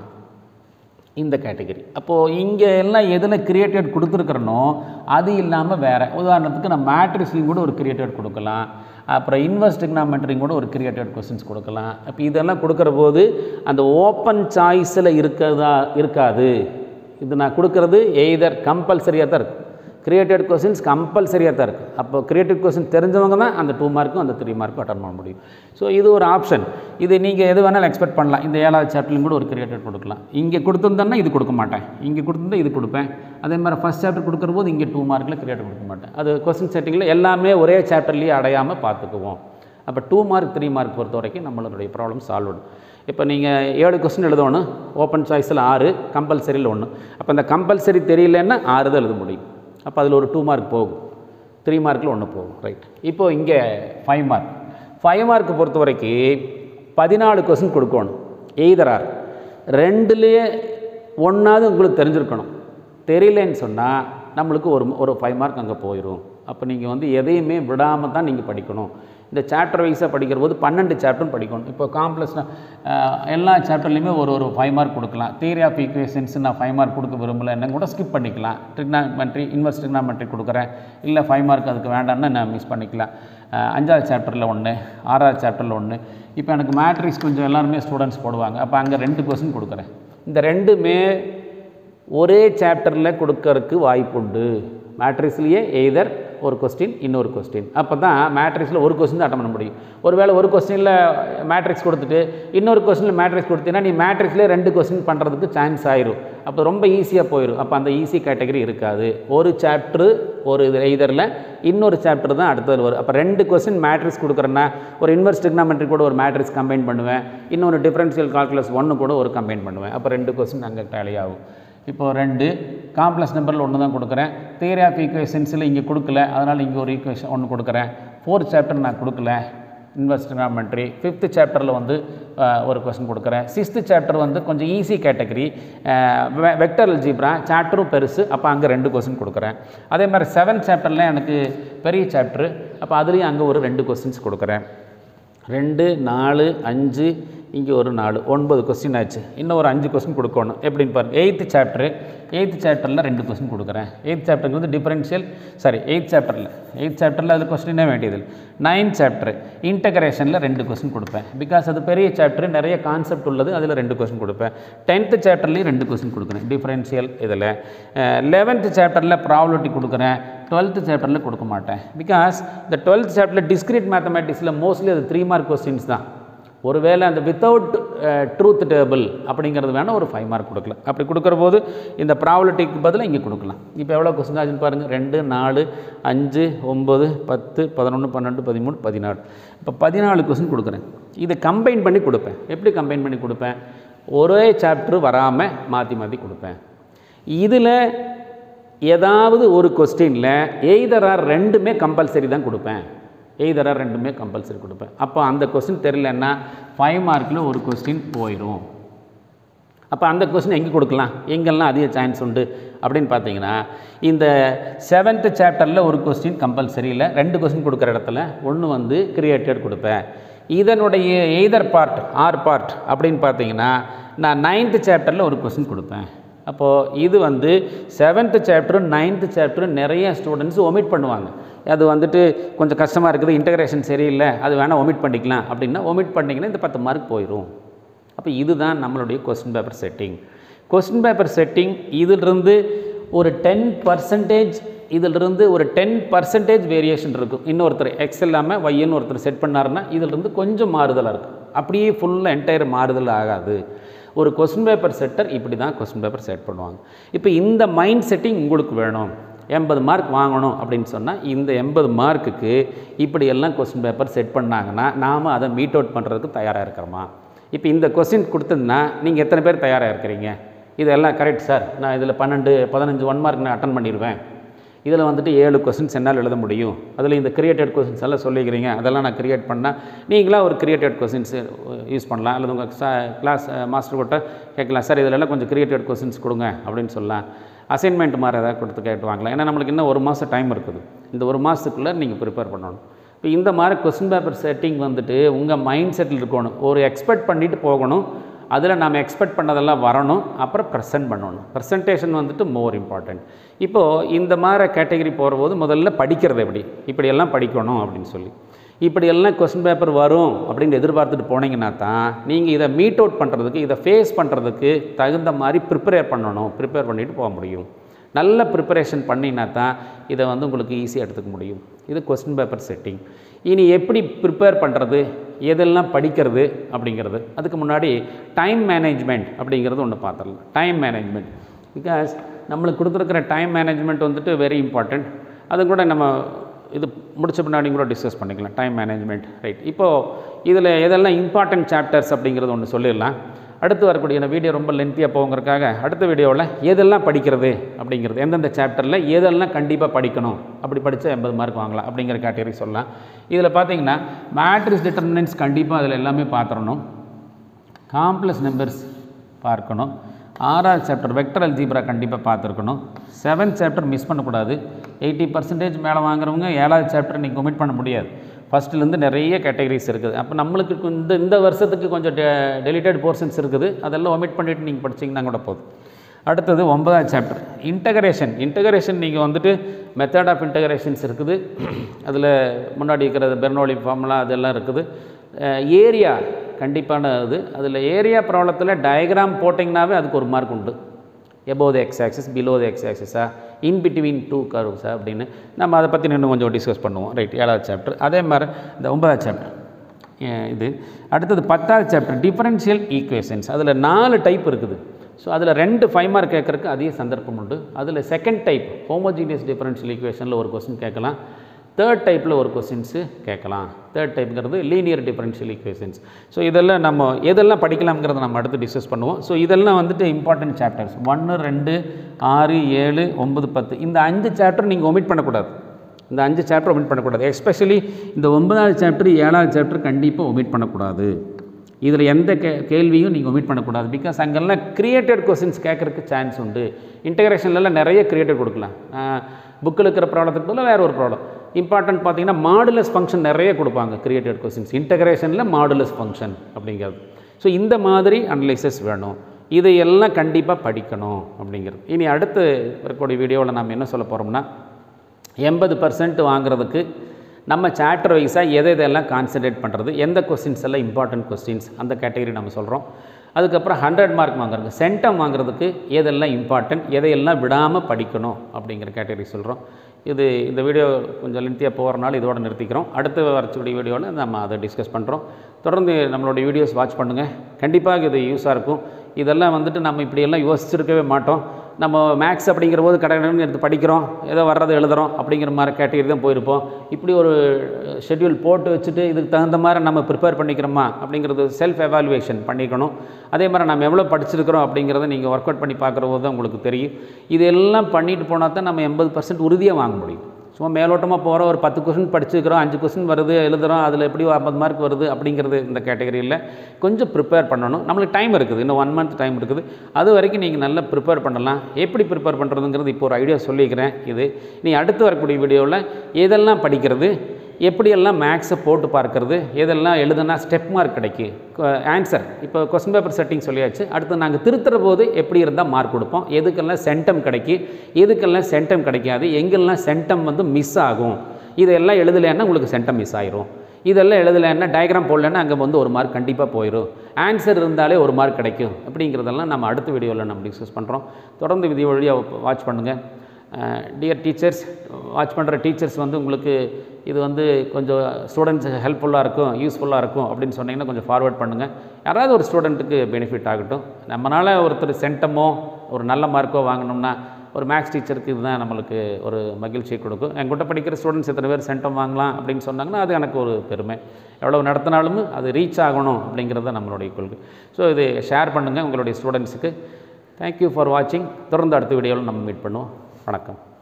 இந்த கேட்டகரி அப்போது இங்கே எல்லாம் எதில் கிரியேட்டட் கொடுத்துருக்குறனோ அது இல்லாமல் வேறு உதாரணத்துக்கு நான் மேட்ரிக்ஸ்லையும் கூட ஒரு கிரியேட்டட் கொடுக்கலாம் அப்புறம் இன்வெஸ்ட் எக்னாமெண்ட்ரிங் கூட ஒரு கிரியேட்டட் கொஸ்டின்ஸ் கொடுக்கலாம் அப்போ இதெல்லாம் கொடுக்குற போது அந்த ஓப்பன் சாய்ஸில் இருக்கிறதா இருக்காது இது நான் கொடுக்குறது எய்தர் கம்பல்சரியாக தான் இருக்குது கிரியேட்டட் கொஸ்டின்ஸ் கம்பல்சரியாக தான் இருக்குது அப்போ கிரியேட்டட் கொஸ்டின் தெரிஞ்சவங்க தான் அந்த டூ மார்க்கும் அந்த த்ரீ மார்க்கும் அட்டன் பண்ண முடியும் ஸோ இது ஒரு ஆப்ஷன் இது நீங்கள் எது வேணாலும் எக்ஸ்பெக்ட் பண்ணலாம் இந்த ஏழாவது சாப்டர்லையும் கூட ஒரு கிரியேட்டட் கொடுக்கலாம் இங்கே கொடுத்துருந்தேன்னா இது கொடுக்க மாட்டேன் இங்கே கொடுத்துருந்தா இது கொடுப்பேன் அதே மாதிரி ஃபஸ்ட் சாப்டர் கொடுக்குற போது இங்கே டூ மார்க்கில் கிரியேட்டட் கொடுக்க மாட்டேன் அது கொஸ்டின் செட்டிங்கில் எல்லாமே ஒரே சாப்டர்லேயே அடையாமல் பார்த்துக்குவோம் அப்போ டூ மார்க் த்ரீ மார்க் பொறுத்த வரைக்கும் நம்மளுடைய ப்ராப்ளம் சால்வ் ஆகும் இப்போ நீங்கள் ஏழு கொஸ்டின் எழுதணும் ஓப்பன் சாய்ஸில் ஆறு கம்பல்சரியில் ஒன்று அப்போ அந்த கம்பல்சரி தெரியலன்னா ஆறு தான் எழுத முடியும் அப்போ அதில் ஒரு டூ மார்க் போகும் த்ரீ மார்க்கில் ஒன்று போகும் ரைட் இப்போது இங்கே ஃபைவ் மார்க் ஃபைவ் மார்க் பொறுத்த வரைக்கும் பதினாலு கொஸ்டின் கொடுக்கணும் எய்தரார் ரெண்டுலேயே ஒன்றாவது உங்களுக்கு தெரிஞ்சிருக்கணும் தெரியலன்னு சொன்னால் நம்மளுக்கு ஒரு ஒரு ஃபைவ் மார்க் அங்கே போயிடும் அப்போ நீங்கள் வந்து எதையுமே விடாமல் தான் நீங்கள் படிக்கணும் இந்த சாப்டர் வைஸாக படிக்கிற போது பன்னெண்டு சாப்டரும் படிக்கணும் இப்போ காம்ப்ளெக்ஸ் எல்லா சாப்டர்லையுமே ஒரு ஒரு ஃபைவ் மார்க் கொடுக்கலாம் தியரி ஆஃப் ஈக்குவேஷன்ஸ் நான் ஃபைவ் மார்க் கொடுக்க விரும்பலைன்னா கூட ஸ்கிப் பண்ணிக்கலாம் ட்ரிக்னாமெட்ரி இன்வெஸ்ட் ட்ரிக்னாமெட்ரி கொடுக்குறேன் இல்லை ஃபைவ் மார்க் அதுக்கு வேண்டாம்னு நான் மிஸ் பண்ணிக்கலாம் அஹ் அஞ்சாவது சாப்டரில் ஒன்று ஆறாவது சாப்டரில் ஒன்று இப்போ எனக்கு மேட்ரிக்ஸ் கொஞ்சம் எல்லாருமே ஸ்டூடெண்ட்ஸ் போடுவாங்க அப்போ அங்கே ரெண்டு கொஸ்டின் கொடுக்குறேன் இந்த ரெண்டுமே ஒரே சாப்டரில் கொடுக்கறதுக்கு வாய்ப்புண்டு மேட்ரிக்ஸ்லேயே எய்தர் ஒரு கொஸ்டின் இன்னொரு கொஸ்டின் அப்போ தான் மேட்ரிக்ஸில் ஒரு கொஸ்டின் தான் அட்டன் பண்ண முடியும் ஒருவேளை ஒரு கொஸ்டினில் மேட்ரிக்ஸ் கொடுத்துட்டு இன்னொரு கொஸ்டினில் மேட்ரிக்ஸ் கொடுத்தீங்கன்னா நீ மேட்ரிக்ஸ்லேயே ரெண்டு கொஸ்டின் பண்ணுறதுக்கு சான்ஸ் ஆயிரும் அப்போ ரொம்ப ஈஸியாக போயிடும் அப்போ அந்த ஈஸி கேட்டகரி இருக்காது ஒரு சாப்டரு ஒரு இது எய்தரில் இன்னொரு சாப்டர் தான் அடுத்தது வரும் அப்போ ரெண்டு கொஸ்டின் மேட்ரிக்ஸ் கொடுக்குறேன்னா ஒரு இன்வெர்ஸ் டிக்னாமெட்ரி கூட ஒரு மேட்ரிக்ஸ் கம்பைன் பண்ணுவேன் இன்னொரு டிஃபரன்ஷியல் கால்குலஸ் ஒன்று கூட ஒரு கம்பைன் பண்ணுவேன் அப்போ ரெண்டு கொஸ்டின் அங்கே டேலி ஆகும் இப்போ ரெண்டு காம்ப்ளெக்ஸ் நம்பரில் ஒன்று தான் கொடுக்குறேன் தியரி ஆஃப் ஈக்குவேஷன்ஸில் இங்கே கொடுக்கல அதனால் இங்கே ஒரு ஈக்குவேஷன் ஒன்று கொடுக்குறேன் ஃபோர்த் சாப்டர் நான் கொடுக்கல இன்வெஸ்ட் ட்ரிக்னாமெட்ரி ஃபிஃப்த்து சாப்டரில் வந்து அஹ், ஒரு கொஸ்டின் கொடுக்குறேன் சிக்ஸ்த்து சாப்டர் வந்து கொஞ்சம் ஈஸி கேட்டகரி வெக்டர் அல்ஜிப்ரா சாப்டரும் பெருசு அப்போ அங்கே ரெண்டு கொஸ்டின் கொடுக்குறேன் அதே மாதிரி செவன்த் சாப்டரில் எனக்கு பெரிய சாப்டர் அப்போ அதுலேயும் அங்கே ஒரு ரெண்டு கொஸ்டின்ஸ் கொடுக்குறேன் ரெண்டு நாலு அஞ்சு இங்கே ஒரு நாலு ஒன்பது கொஸ்டின் ஆச்சு இன்னும் ஒரு அஞ்சு கொஸ்டின் கொடுக்கணும் எப்படின்னு பாருங்க எயித்து சாப்டர் எயித்து சாப்டரில் ரெண்டு கொஸ்டின் கொடுக்குறேன் எயித் சாப்டருக்கு வந்து டிஃபரன்ஷியல் சாரி எயித் சாப்டரில் எயித் சாப்டரில் அது கொஸ்டினே வேண்டியது நைன்த் சாப்டர் இன்டகிரேஷனில் ரெண்டு கொஸ்டின் கொடுப்பேன் பிகாஸ் அது பெரிய சாப்டர் நிறைய கான்செப்ட் உள்ளது அதில் ரெண்டு கொஸ்டின் கொடுப்பேன் டென்த்து சாப்டர்லேயும் ரெண்டு கொஸ்டின் கொடுக்குறேன் டிஃபரன்ஷியல் இதில் லெவன்த்து சாப்டரில் ப்ராபிலிட்டி கொடுக்குறேன் டுவெல்த்து சாப்டரில் கொடுக்க மாட்டேன் பிகாஸ் இந்த டுவெல்த் சாப்டரில் டிஸ்கிரீட் மேத்தமேட்டிக்ஸில் மோஸ்ட்லி அது த்ரீ மார்க் கொஸ்டின்ஸ் தான் ஒருவேளை அந்த வித்தவுட் ட்ரூத் டேபிள் அப்படிங்கிறது வேணால் ஒரு ஃபைவ் மார்க் கொடுக்கலாம் அப்படி கொடுக்குற போது இந்த ப்ராபிலிட்டிக்கு பதிலாக இங்கே கொடுக்கலாம் இப்போ எவ்வளோ கொஸ்டின் ஆச்சுன்னு பாருங்கள் ரெண்டு நாலு அஞ்சு ஒம்பது பத்து பதினொன்று பன்னெண்டு பதிமூணு பதினாலு இப்போ பதினாலு கொஸ்டின் கொடுக்குறேன் இதை கம்பைன் பண்ணி கொடுப்பேன் எப்படி கம்பைன் பண்ணி கொடுப்பேன் ஒரே சாப்டர் வராமல் மாற்றி மாற்றி கொடுப்பேன் இதில் ஏதாவது ஒரு கொஸ்டினில் எய்தராக ரெண்டுமே கம்பல்சரி தான் கொடுப்பேன் எய்தராக ரெண்டுமே கம்பல்சரி கொடுப்பேன் அப்போ அந்த கொஸ்டின் தெரியலன்னா ஃபைவ் மார்க்கில் ஒரு கொஸ்டின் போயிடும் அப்போ அந்த கொஸ்டின் எங்கே கொடுக்கலாம் எங்கெல்லாம் அதிக சான்ஸ் உண்டு அப்படின்னு பார்த்தீங்கன்னா இந்த செவன்த்து சாப்டரில் ஒரு கொஸ்டின் கம்பல்சரி இல்லை ரெண்டு கொஸ்டின் கொடுக்குற இடத்துல ஒன்று வந்து கிரியேட்டட் கொடுப்பேன் இதனுடைய எய்தர் பார்ட் ஆர் பார்ட் அப்படின்னு பார்த்தீங்கன்னா நான் நைன்த்து சாப்டரில் ஒரு கொஸ்டின் கொடுப்பேன் அப்போது இது வந்து செவன்த்து சாப்டரும் நைன்த்து சாப்டரும் நிறைய ஸ்டூடெண்ட்ஸ் ஒமிட் பண்ணுவாங்க அது வந்துட்டு கொஞ்சம் கஷ்டமாக இருக்குது இன்டகிரேஷன் சரியில்லை அது வேணால் ஒமிட் பண்ணிக்கலாம் அப்படின்னா ஒமிட் பண்ணிங்கன்னா இந்த பத்து மார்க் போயிடும் அப்போ இதுதான் நம்மளுடைய question paper setting question paper setting இதிலிருந்து ஒரு டென் பர்சன்டேஜ் இதிலிருந்து ஒரு டென் பர்சன்டேஜ் வேரியேஷன் இருக்கும் இன்னொருத்தர் எக்ஸ் இல்லாமல் ஒய்ன்னு ஒருத்தர் செட் பண்ணாருன்னா இதிலிருந்து கொஞ்சம் மாறுதலாக இருக்கும் அப்படியே ஃபுல்லாக என்டையர் மாறுதல் ஆகாது ஒரு கொஸ்டின் பேப்பர் செட்டர் இப்படி தான் கொஸ்டின் பேப்பர் செட் பண்ணுவாங்க இப்போ இந்த மைண்ட் செட்டிங் உங்களுக்கு வேணும் எண்பது மார்க் வாங்கணும் அப்படின்னு சொன்னால் இந்த எண்பது மார்க்குக்கு இப்படியெல்லாம் கொஸ்டின் பேப்பர் செட் பண்ணாங்கன்னா நாம் அதை மீட் அவுட் பண்ணுறதுக்கு தயாராக இருக்கிறோமா இப்போ இந்த கொஸ்டின் கொடுத்ததுன்னா நீங்கள் எத்தனை பேர் தயாராக இருக்கிறீங்க இதெல்லாம் கரெக்ட் சார் நான் இதில் பன்னெண்டு பதினஞ்சு ஒன் மார்க் நான் அட்டன் பண்ணிடுவேன் இதில் வந்துட்டு ஏழு கொஸ்டின்ஸ் என்னால் எழுத முடியும் அதில் இந்த கிரியேட்டட் கொஸ்டின்ஸ் எல்லாம் சொல்லிக்கிறீங்க அதெல்லாம் நான் கிரியேட் பண்ணால் நீங்களா ஒரு கிரியேட்டட் கொஸ்டின்ஸ் யூஸ் பண்ணலாம் அல்லது உங்கள் கிளாஸ் மாஸ்டர் கிட்ட கேட்கலாம் சார் இதிலெல்லாம் கொஞ்சம் கிரியேட்டட் கொஸ்டின்ஸ் கொடுங்க அப்படின்னு சொல்லலாம் அசைன்மெண்ட் மாதிரி ஏதாவது கொடுத்து கேட்டு வாங்கலாம் ஏன்னா நம்மளுக்கு இன்னும் ஒரு மாதம் டைம் இருக்குது இந்த ஒரு மாதத்துக்குள்ளே நீங்கள் ப்ரிப்பேர் பண்ணணும் இப்போ இந்த மாதிரி கொஸ்டின் பேப்பர் செட்டிங் வந்துட்டு உங்கள் மைண்ட் செட்டில் இருக்கணும் ஒரு எக்ஸ்பெக்ட் பண்ணிட்டு போகணும் அதில் நாம் எக்ஸ்பெக்ட் பண்ணதெல்லாம் வரணும் அப்புறம் ப்ரெசென்ட் பண்ணணும் ப்ரெசன்டேஷன் வந்துட்டு மோர் இம்பார்ட்டண்ட் இப்போது இந்த மாதிரி கேட்டகரி போகிற போது முதல்ல படிக்கிறது எப்படி இப்படியெல்லாம் படிக்கணும் அப்படின்னு சொல்லி இப்படி எல்லாம் கொஸ்டின் பேப்பர் வரும் அப்படின்னு எதிர்பார்த்துட்டு போனீங்கன்னா தான் நீங்கள் இதை மீட் அவுட் பண்ணுறதுக்கு இதை ஃபேஸ் பண்ணுறதுக்கு தகுந்த மாதிரி ப்ரிப்பேர் பண்ணணும் ப்ரிப்பேர் பண்ணிட்டு போக முடியும் நல்ல ப்ரிப்பரேஷன் பண்ணினா தான் இதை வந்து உங்களுக்கு ஈஸியாக எடுத்துக்க முடியும் இது கொஸ்டின் பேப்பர் செட்டிங் இனி எப்படி ப்ரிப்பேர் பண்ணுறது எதெல்லாம் படிக்கிறது அப்படிங்கிறது அதுக்கு முன்னாடி டைம் மேனேஜ்மெண்ட் அப்படிங்கிறது ஒன்று பார்த்துடலாம் டைம் மேனேஜ்மெண்ட் பிகாஸ் நம்மளுக்கு கொடுத்துருக்கிற டைம் மேனேஜ்மெண்ட் வந்துட்டு வெரி இம்பார்ட்டண்ட் அது கூட நம்ம இது முடிச்ச பின்னாடி கூட டிஸ்கஸ் பண்ணிக்கலாம் டைம் மேனேஜ்மெண்ட் ரைட் இப்போது இதில் எதெல்லாம் இம்பார்ட்டன்ட் சாப்டர்ஸ் அப்படிங்கிறது ஒன்று சொல்லிடலாம் அடுத்து வரக்கூடிய இந்த வீடியோ ரொம்ப லென்த்தியாக போங்கிறதுக்காக அடுத்த வீடியோவில் எதெல்லாம் படிக்கிறது அப்படிங்கிறது எந்தெந்த சாப்டரில் எதெல்லாம் கண்டிப்பாக படிக்கணும் அப்படி படித்தா எண்பது மார்க் வாங்கலாம் அப்படிங்கிற கேட்டகரி சொல்லலாம் இதில் பார்த்தீங்கன்னா மேட்ரிக்ஸ் டிட்டர்மினன்ட்ஸ் கண்டிப்பாக அதில் எல்லாமே பார்த்துடணும் காம்ப்ளெக்ஸ் நம்பர்ஸ் பார்க்கணும் ஆறாவது சாப்டர் வெக்டர் அல்ஜீப்ரா கண்டிப்பாக பார்த்துருக்கணும் செவன்த் சாப்டர் மிஸ் பண்ணக்கூடாது எயிட்டி பர்சன்டேஜ் மேலே வாங்குறவங்க ஏழாவது சாப்டர் நீங்கள் ஒமிட் பண்ண முடியாது ஃபஸ்ட்டுலேருந்து நிறைய கேட்டகரிஸ் இருக்குது அப்போ நம்மளுக்கு இந்த இந்த வருஷத்துக்கு கொஞ்சம் டெ டெலிட்டட் போர்ஷன்ஸ் இருக்குது அதெல்லாம் ஒமிட் பண்ணிவிட்டு நீங்கள் படிச்சிங்கன்னா கூட போதும் அடுத்தது ஒன்பதாவது சாப்டர் இன்டகரேஷன் இன்டகரேஷன் நீங்கள் வந்துட்டு மெத்தட் ஆஃப் இன்டகரேஷன்ஸ் இருக்குது அதில் முன்னாடி இருக்கிறது பெர்னோலி ஃபார்முலா அதெல்லாம் இருக்குது ஏரியா கண்டிப்பான இது அதில் ஏரியா ப்ராப்ளத்தில் டயக்ராம் போட்டிங்கனாவே அதுக்கு ஒரு மார்க் உண்டு above the X axis below the X ஆக்சிஸா இன் பிட்வீன் டூ கர்வ்ஸா அப்படின்னு நம்ம அதை பற்றி இன்னும் கொஞ்சம் டிஸ்கஸ் பண்ணுவோம் ரைட் ஏழாவது சாப்டர் அதே மாதிரி இந்த ஒன்பதாவது சாப்டர் இது அடுத்தது பத்தாவது சாப்டர் டிஃபரன்ஷியல் ஈக்குவேஷன்ஸ் அதில் நாலு டைப் இருக்குது ஸோ அதில் ரெண்டு ஃபைவ் மார்க் கேட்குறதுக்கு அதிக சந்தர்ப்பம் உண்டு அதில் செகண்ட் டைப் ஹோமோஜீனியஸ் டிஃபரன்ஷியல் ஈக்குவேஷனில் ஒரு கொஸ்டின் கேட்கலாம் தேர்ட் டைப்பில் ஒரு கொஸ்டின்ஸு கேட்கலாம் தேர்ட் டைப்ங்கிறது லீனியர் டிஃபரன்ஷியல் ஈக்குவேஷன்ஸ் ஸோ இதெல்லாம் நம்ம எதெல்லாம் படிக்கலாம்ங்கிறத நம்ம அடுத்து டிஸ்கஸ் பண்ணுவோம் ஸோ இதெல்லாம் வந்துட்டு இம்பார்ட்டன்ட் சாப்டர்ஸ் ஒன்று ரெண்டு ஆறு ஏழு ஒம்பது பத்து இந்த அஞ்சு சாப்டர் நீங்கள் ஒமிட் பண்ணக்கூடாது இந்த அஞ்சு சாப்டர் ஒமிட் பண்ணக்கூடாது எஸ்பெஷலி இந்த ஒன்பதாவது சாப்டர் ஏழாவது சாப்டர் கண்டிப்பாக ஒமிட் பண்ணக்கூடாது இதில் எந்த கே கேள்வியும் நீங்கள் ஒமிட் பண்ணக்கூடாது பிகாஸ் அங்கெல்லாம் கிரியேட்டட் கொஸ்டின்ஸ் கேட்குறதுக்கு சான்ஸ் உண்டு இன்டகிரேஷன்லாம் நிறைய கிரியேட்டட் கொடுக்கலாம் புக்கில் இருக்கிற ப்ராப்ளத்துக்கு பதிலாக வேறு ஒரு ப்ராப்ளம் இம்பார்ட்டன்ட் பார்த்தீங்கன்னா மாடுலஸ் ஃபங்க்ஷன் நிறைய கொடுப்பாங்க கிரியேட்டட் கொஸ்டின்ஸ் இன்டகிரேஷனில் மாடுலஸ் ஃபங்க்ஷன் அப்படிங்கிறது ஸோ இந்த மாதிரி அனலைசஸ் வேணும் இதையெல்லாம் கண்டிப்பாக படிக்கணும் அப்படிங்கிறது இனி அடுத்து இருக்கக்கூடிய வீடியோவில் நம்ம என்ன சொல்ல போகிறோம்னா எண்பது பர்சன்ட் வாங்குறதுக்கு நம்ம சாப்டர் வைஸாக எதை எதெல்லாம் கான்சன்ட்ரேட் பண்ணுறது எந்த கொஸ்டின்ஸ் எல்லாம் இம்பார்ட்டன்ட் கொஸ்டின்ஸ் அந்த கேட்டகரி நம்ம சொல்கிறோம் அதுக்கப்புறம் ஹண்ட்ரட் மார்க் வாங்குறது சென்டம் வாங்குறதுக்கு எதெல்லாம் இம்பார்ட்டன்ட் எதையெல்லாம் விடாமல் படிக்கணும் அப்படிங்கிற கேட்டகரி சொல்கிறோம் இது இந்த வீடியோ கொஞ்சம் லென்த்தியாக போகிறனால இதோட நிறுத்திக்கிறோம் அடுத்து வரக்கூடிய வீடியோவில் நம்ம அதை டிஸ்கஸ் பண்ணுறோம் தொடர்ந்து நம்மளுடைய வீடியோஸ் வாட்ச் பண்ணுங்கள் கண்டிப்பாக இது யூஸாக இருக்கும் இதெல்லாம் வந்துட்டு நம்ம இப்படியெல்லாம் யோசிச்சிருக்கவே மாட்டோம் நம்ம மேக்ஸ் அப்படிங்கிற போது கடகடன்னு எடுத்து படிக்கிறோம் ஏதோ வர்றதை எழுதுகிறோம் அப்படிங்கிற மாதிரி கேட்டகரி தான் போயிருப்போம் இப்படி ஒரு ஷெட்யூல் போட்டு வச்சுட்டு இதுக்கு தகுந்த மாதிரி நம்ம ப்ரிப்பேர் பண்ணிக்கிறோமா அப்படிங்கிறது செல்ஃப் எவாலுவேஷன் பண்ணிக்கணும் அதே மாதிரி நம்ம எவ்வளோ படிச்சிருக்கிறோம் அப்படிங்கிறத நீங்கள் ஒர்க் அவுட் பண்ணி பார்க்குற போது தான் உங்களுக்கு தெரியும் இதெல்லாம் பண்ணிட்டு போனால் தான் நம்ம எண்பது பர்சன்ட் உறுதியாக வாங்க முடியும் சும்மா மேலோட்டமாக போகிறோம் ஒரு பத்து கொஸ்டின் படிச்சுக்கிறோம் அஞ்சு கொஸ்டின் வருது எழுதுகிறோம் அதில் எப்படி ஐம்பது மார்க் வருது அப்படிங்கிறது இந்த கேட்டகரியில் கொஞ்சம் ப்ரிப்பேர் பண்ணணும் நம்மளுக்கு டைம் இருக்குது இன்னும் ஒன் மந்த் டைம் இருக்குது அது வரைக்கும் நீங்கள் நல்லா ப்ரிப்பேர் பண்ணலாம் எப்படி ப்ரிப்பேர் பண்ணுறதுங்கிறது இப்போ ஒரு ஐடியா சொல்லிக்கிறேன் இது நீ அடுத்து வரக்கூடிய வீடியோவில் எதெல்லாம் படிக்கிறது எப்படியெல்லாம் மேக்ஸை போட்டு பார்க்கறது எதெல்லாம் எழுதுனா ஸ்டெப் மார்க் கிடைக்கும் ஆன்சர் இப்போ கொஸ்டின் பேப்பர் செட்டிங் சொல்லியாச்சு அடுத்து நாங்கள் திருத்துற போது எப்படி இருந்தால் மார்க் கொடுப்போம் எதுக்கெல்லாம் சென்டம் கிடைக்கும் எதுக்கெல்லாம் சென்டம் கிடைக்காது எங்கெல்லாம் சென்டம் வந்து மிஸ் ஆகும் இதெல்லாம் எழுதலைன்னா உங்களுக்கு சென்டம் மிஸ் ஆயிரும் இதெல்லாம் எழுதலைன்னா டயக்ராம் போடலன்னா அங்கே வந்து ஒரு மார்க் கண்டிப்பாக போயிடும் ஆன்சர் இருந்தாலே ஒரு மார்க் கிடைக்கும் அப்படிங்கிறதெல்லாம் நம்ம அடுத்த வீடியோவில் நம்ம டிஸ்கஸ் பண்ணுறோம் தொடர்ந்து வீடியோ வழியாக வாட்ச் பண்ணுங்கள் டியர் டீச்சர்ஸ் வாட்ச் பண்ணுற டீச்சர்ஸ் வந்து உங்களுக்கு இது வந்து கொஞ்சம் ஸ்டூடெண்ட்ஸ் ஹெல்ப்ஃபுல்லாக இருக்கும் யூஸ்ஃபுல்லாக இருக்கும் அப்படின்னு சொன்னீங்கன்னா கொஞ்சம் ஃபார்வர்ட் பண்ணுங்கள் யாராவது ஒரு ஸ்டூடெண்ட்டுக்கு பெனிஃபிட் ஆகட்டும் நம்மளால் ஒருத்தர் சென்டமோ ஒரு நல்ல மார்க்கோ வாங்கினோம்னா ஒரு மேக்ஸ் டீச்சருக்கு இதுதான் நம்மளுக்கு ஒரு மகிழ்ச்சியை கொடுக்கும் என்கிட்ட படிக்கிற ஸ்டூடெண்ட்ஸ் எத்தனை பேர் சென்டம் வாங்கலாம் அப்படின்னு சொன்னாங்கன்னா அது எனக்கு ஒரு பெருமை எவ்வளோ நடத்தினாலும் அது ரீச் ஆகணும் அப்படிங்கிறது தான் நம்மளுடைய கொள்கை ஸோ இது ஷேர் பண்ணுங்கள் உங்களுடைய ஸ்டூடெண்ட்ஸுக்கு தேங்க்யூ ஃபார் வாட்சிங் தொடர்ந்து அடுத்த வீடியோவில் நம்ம மீட் பண்ணுவோம் வணக்கம்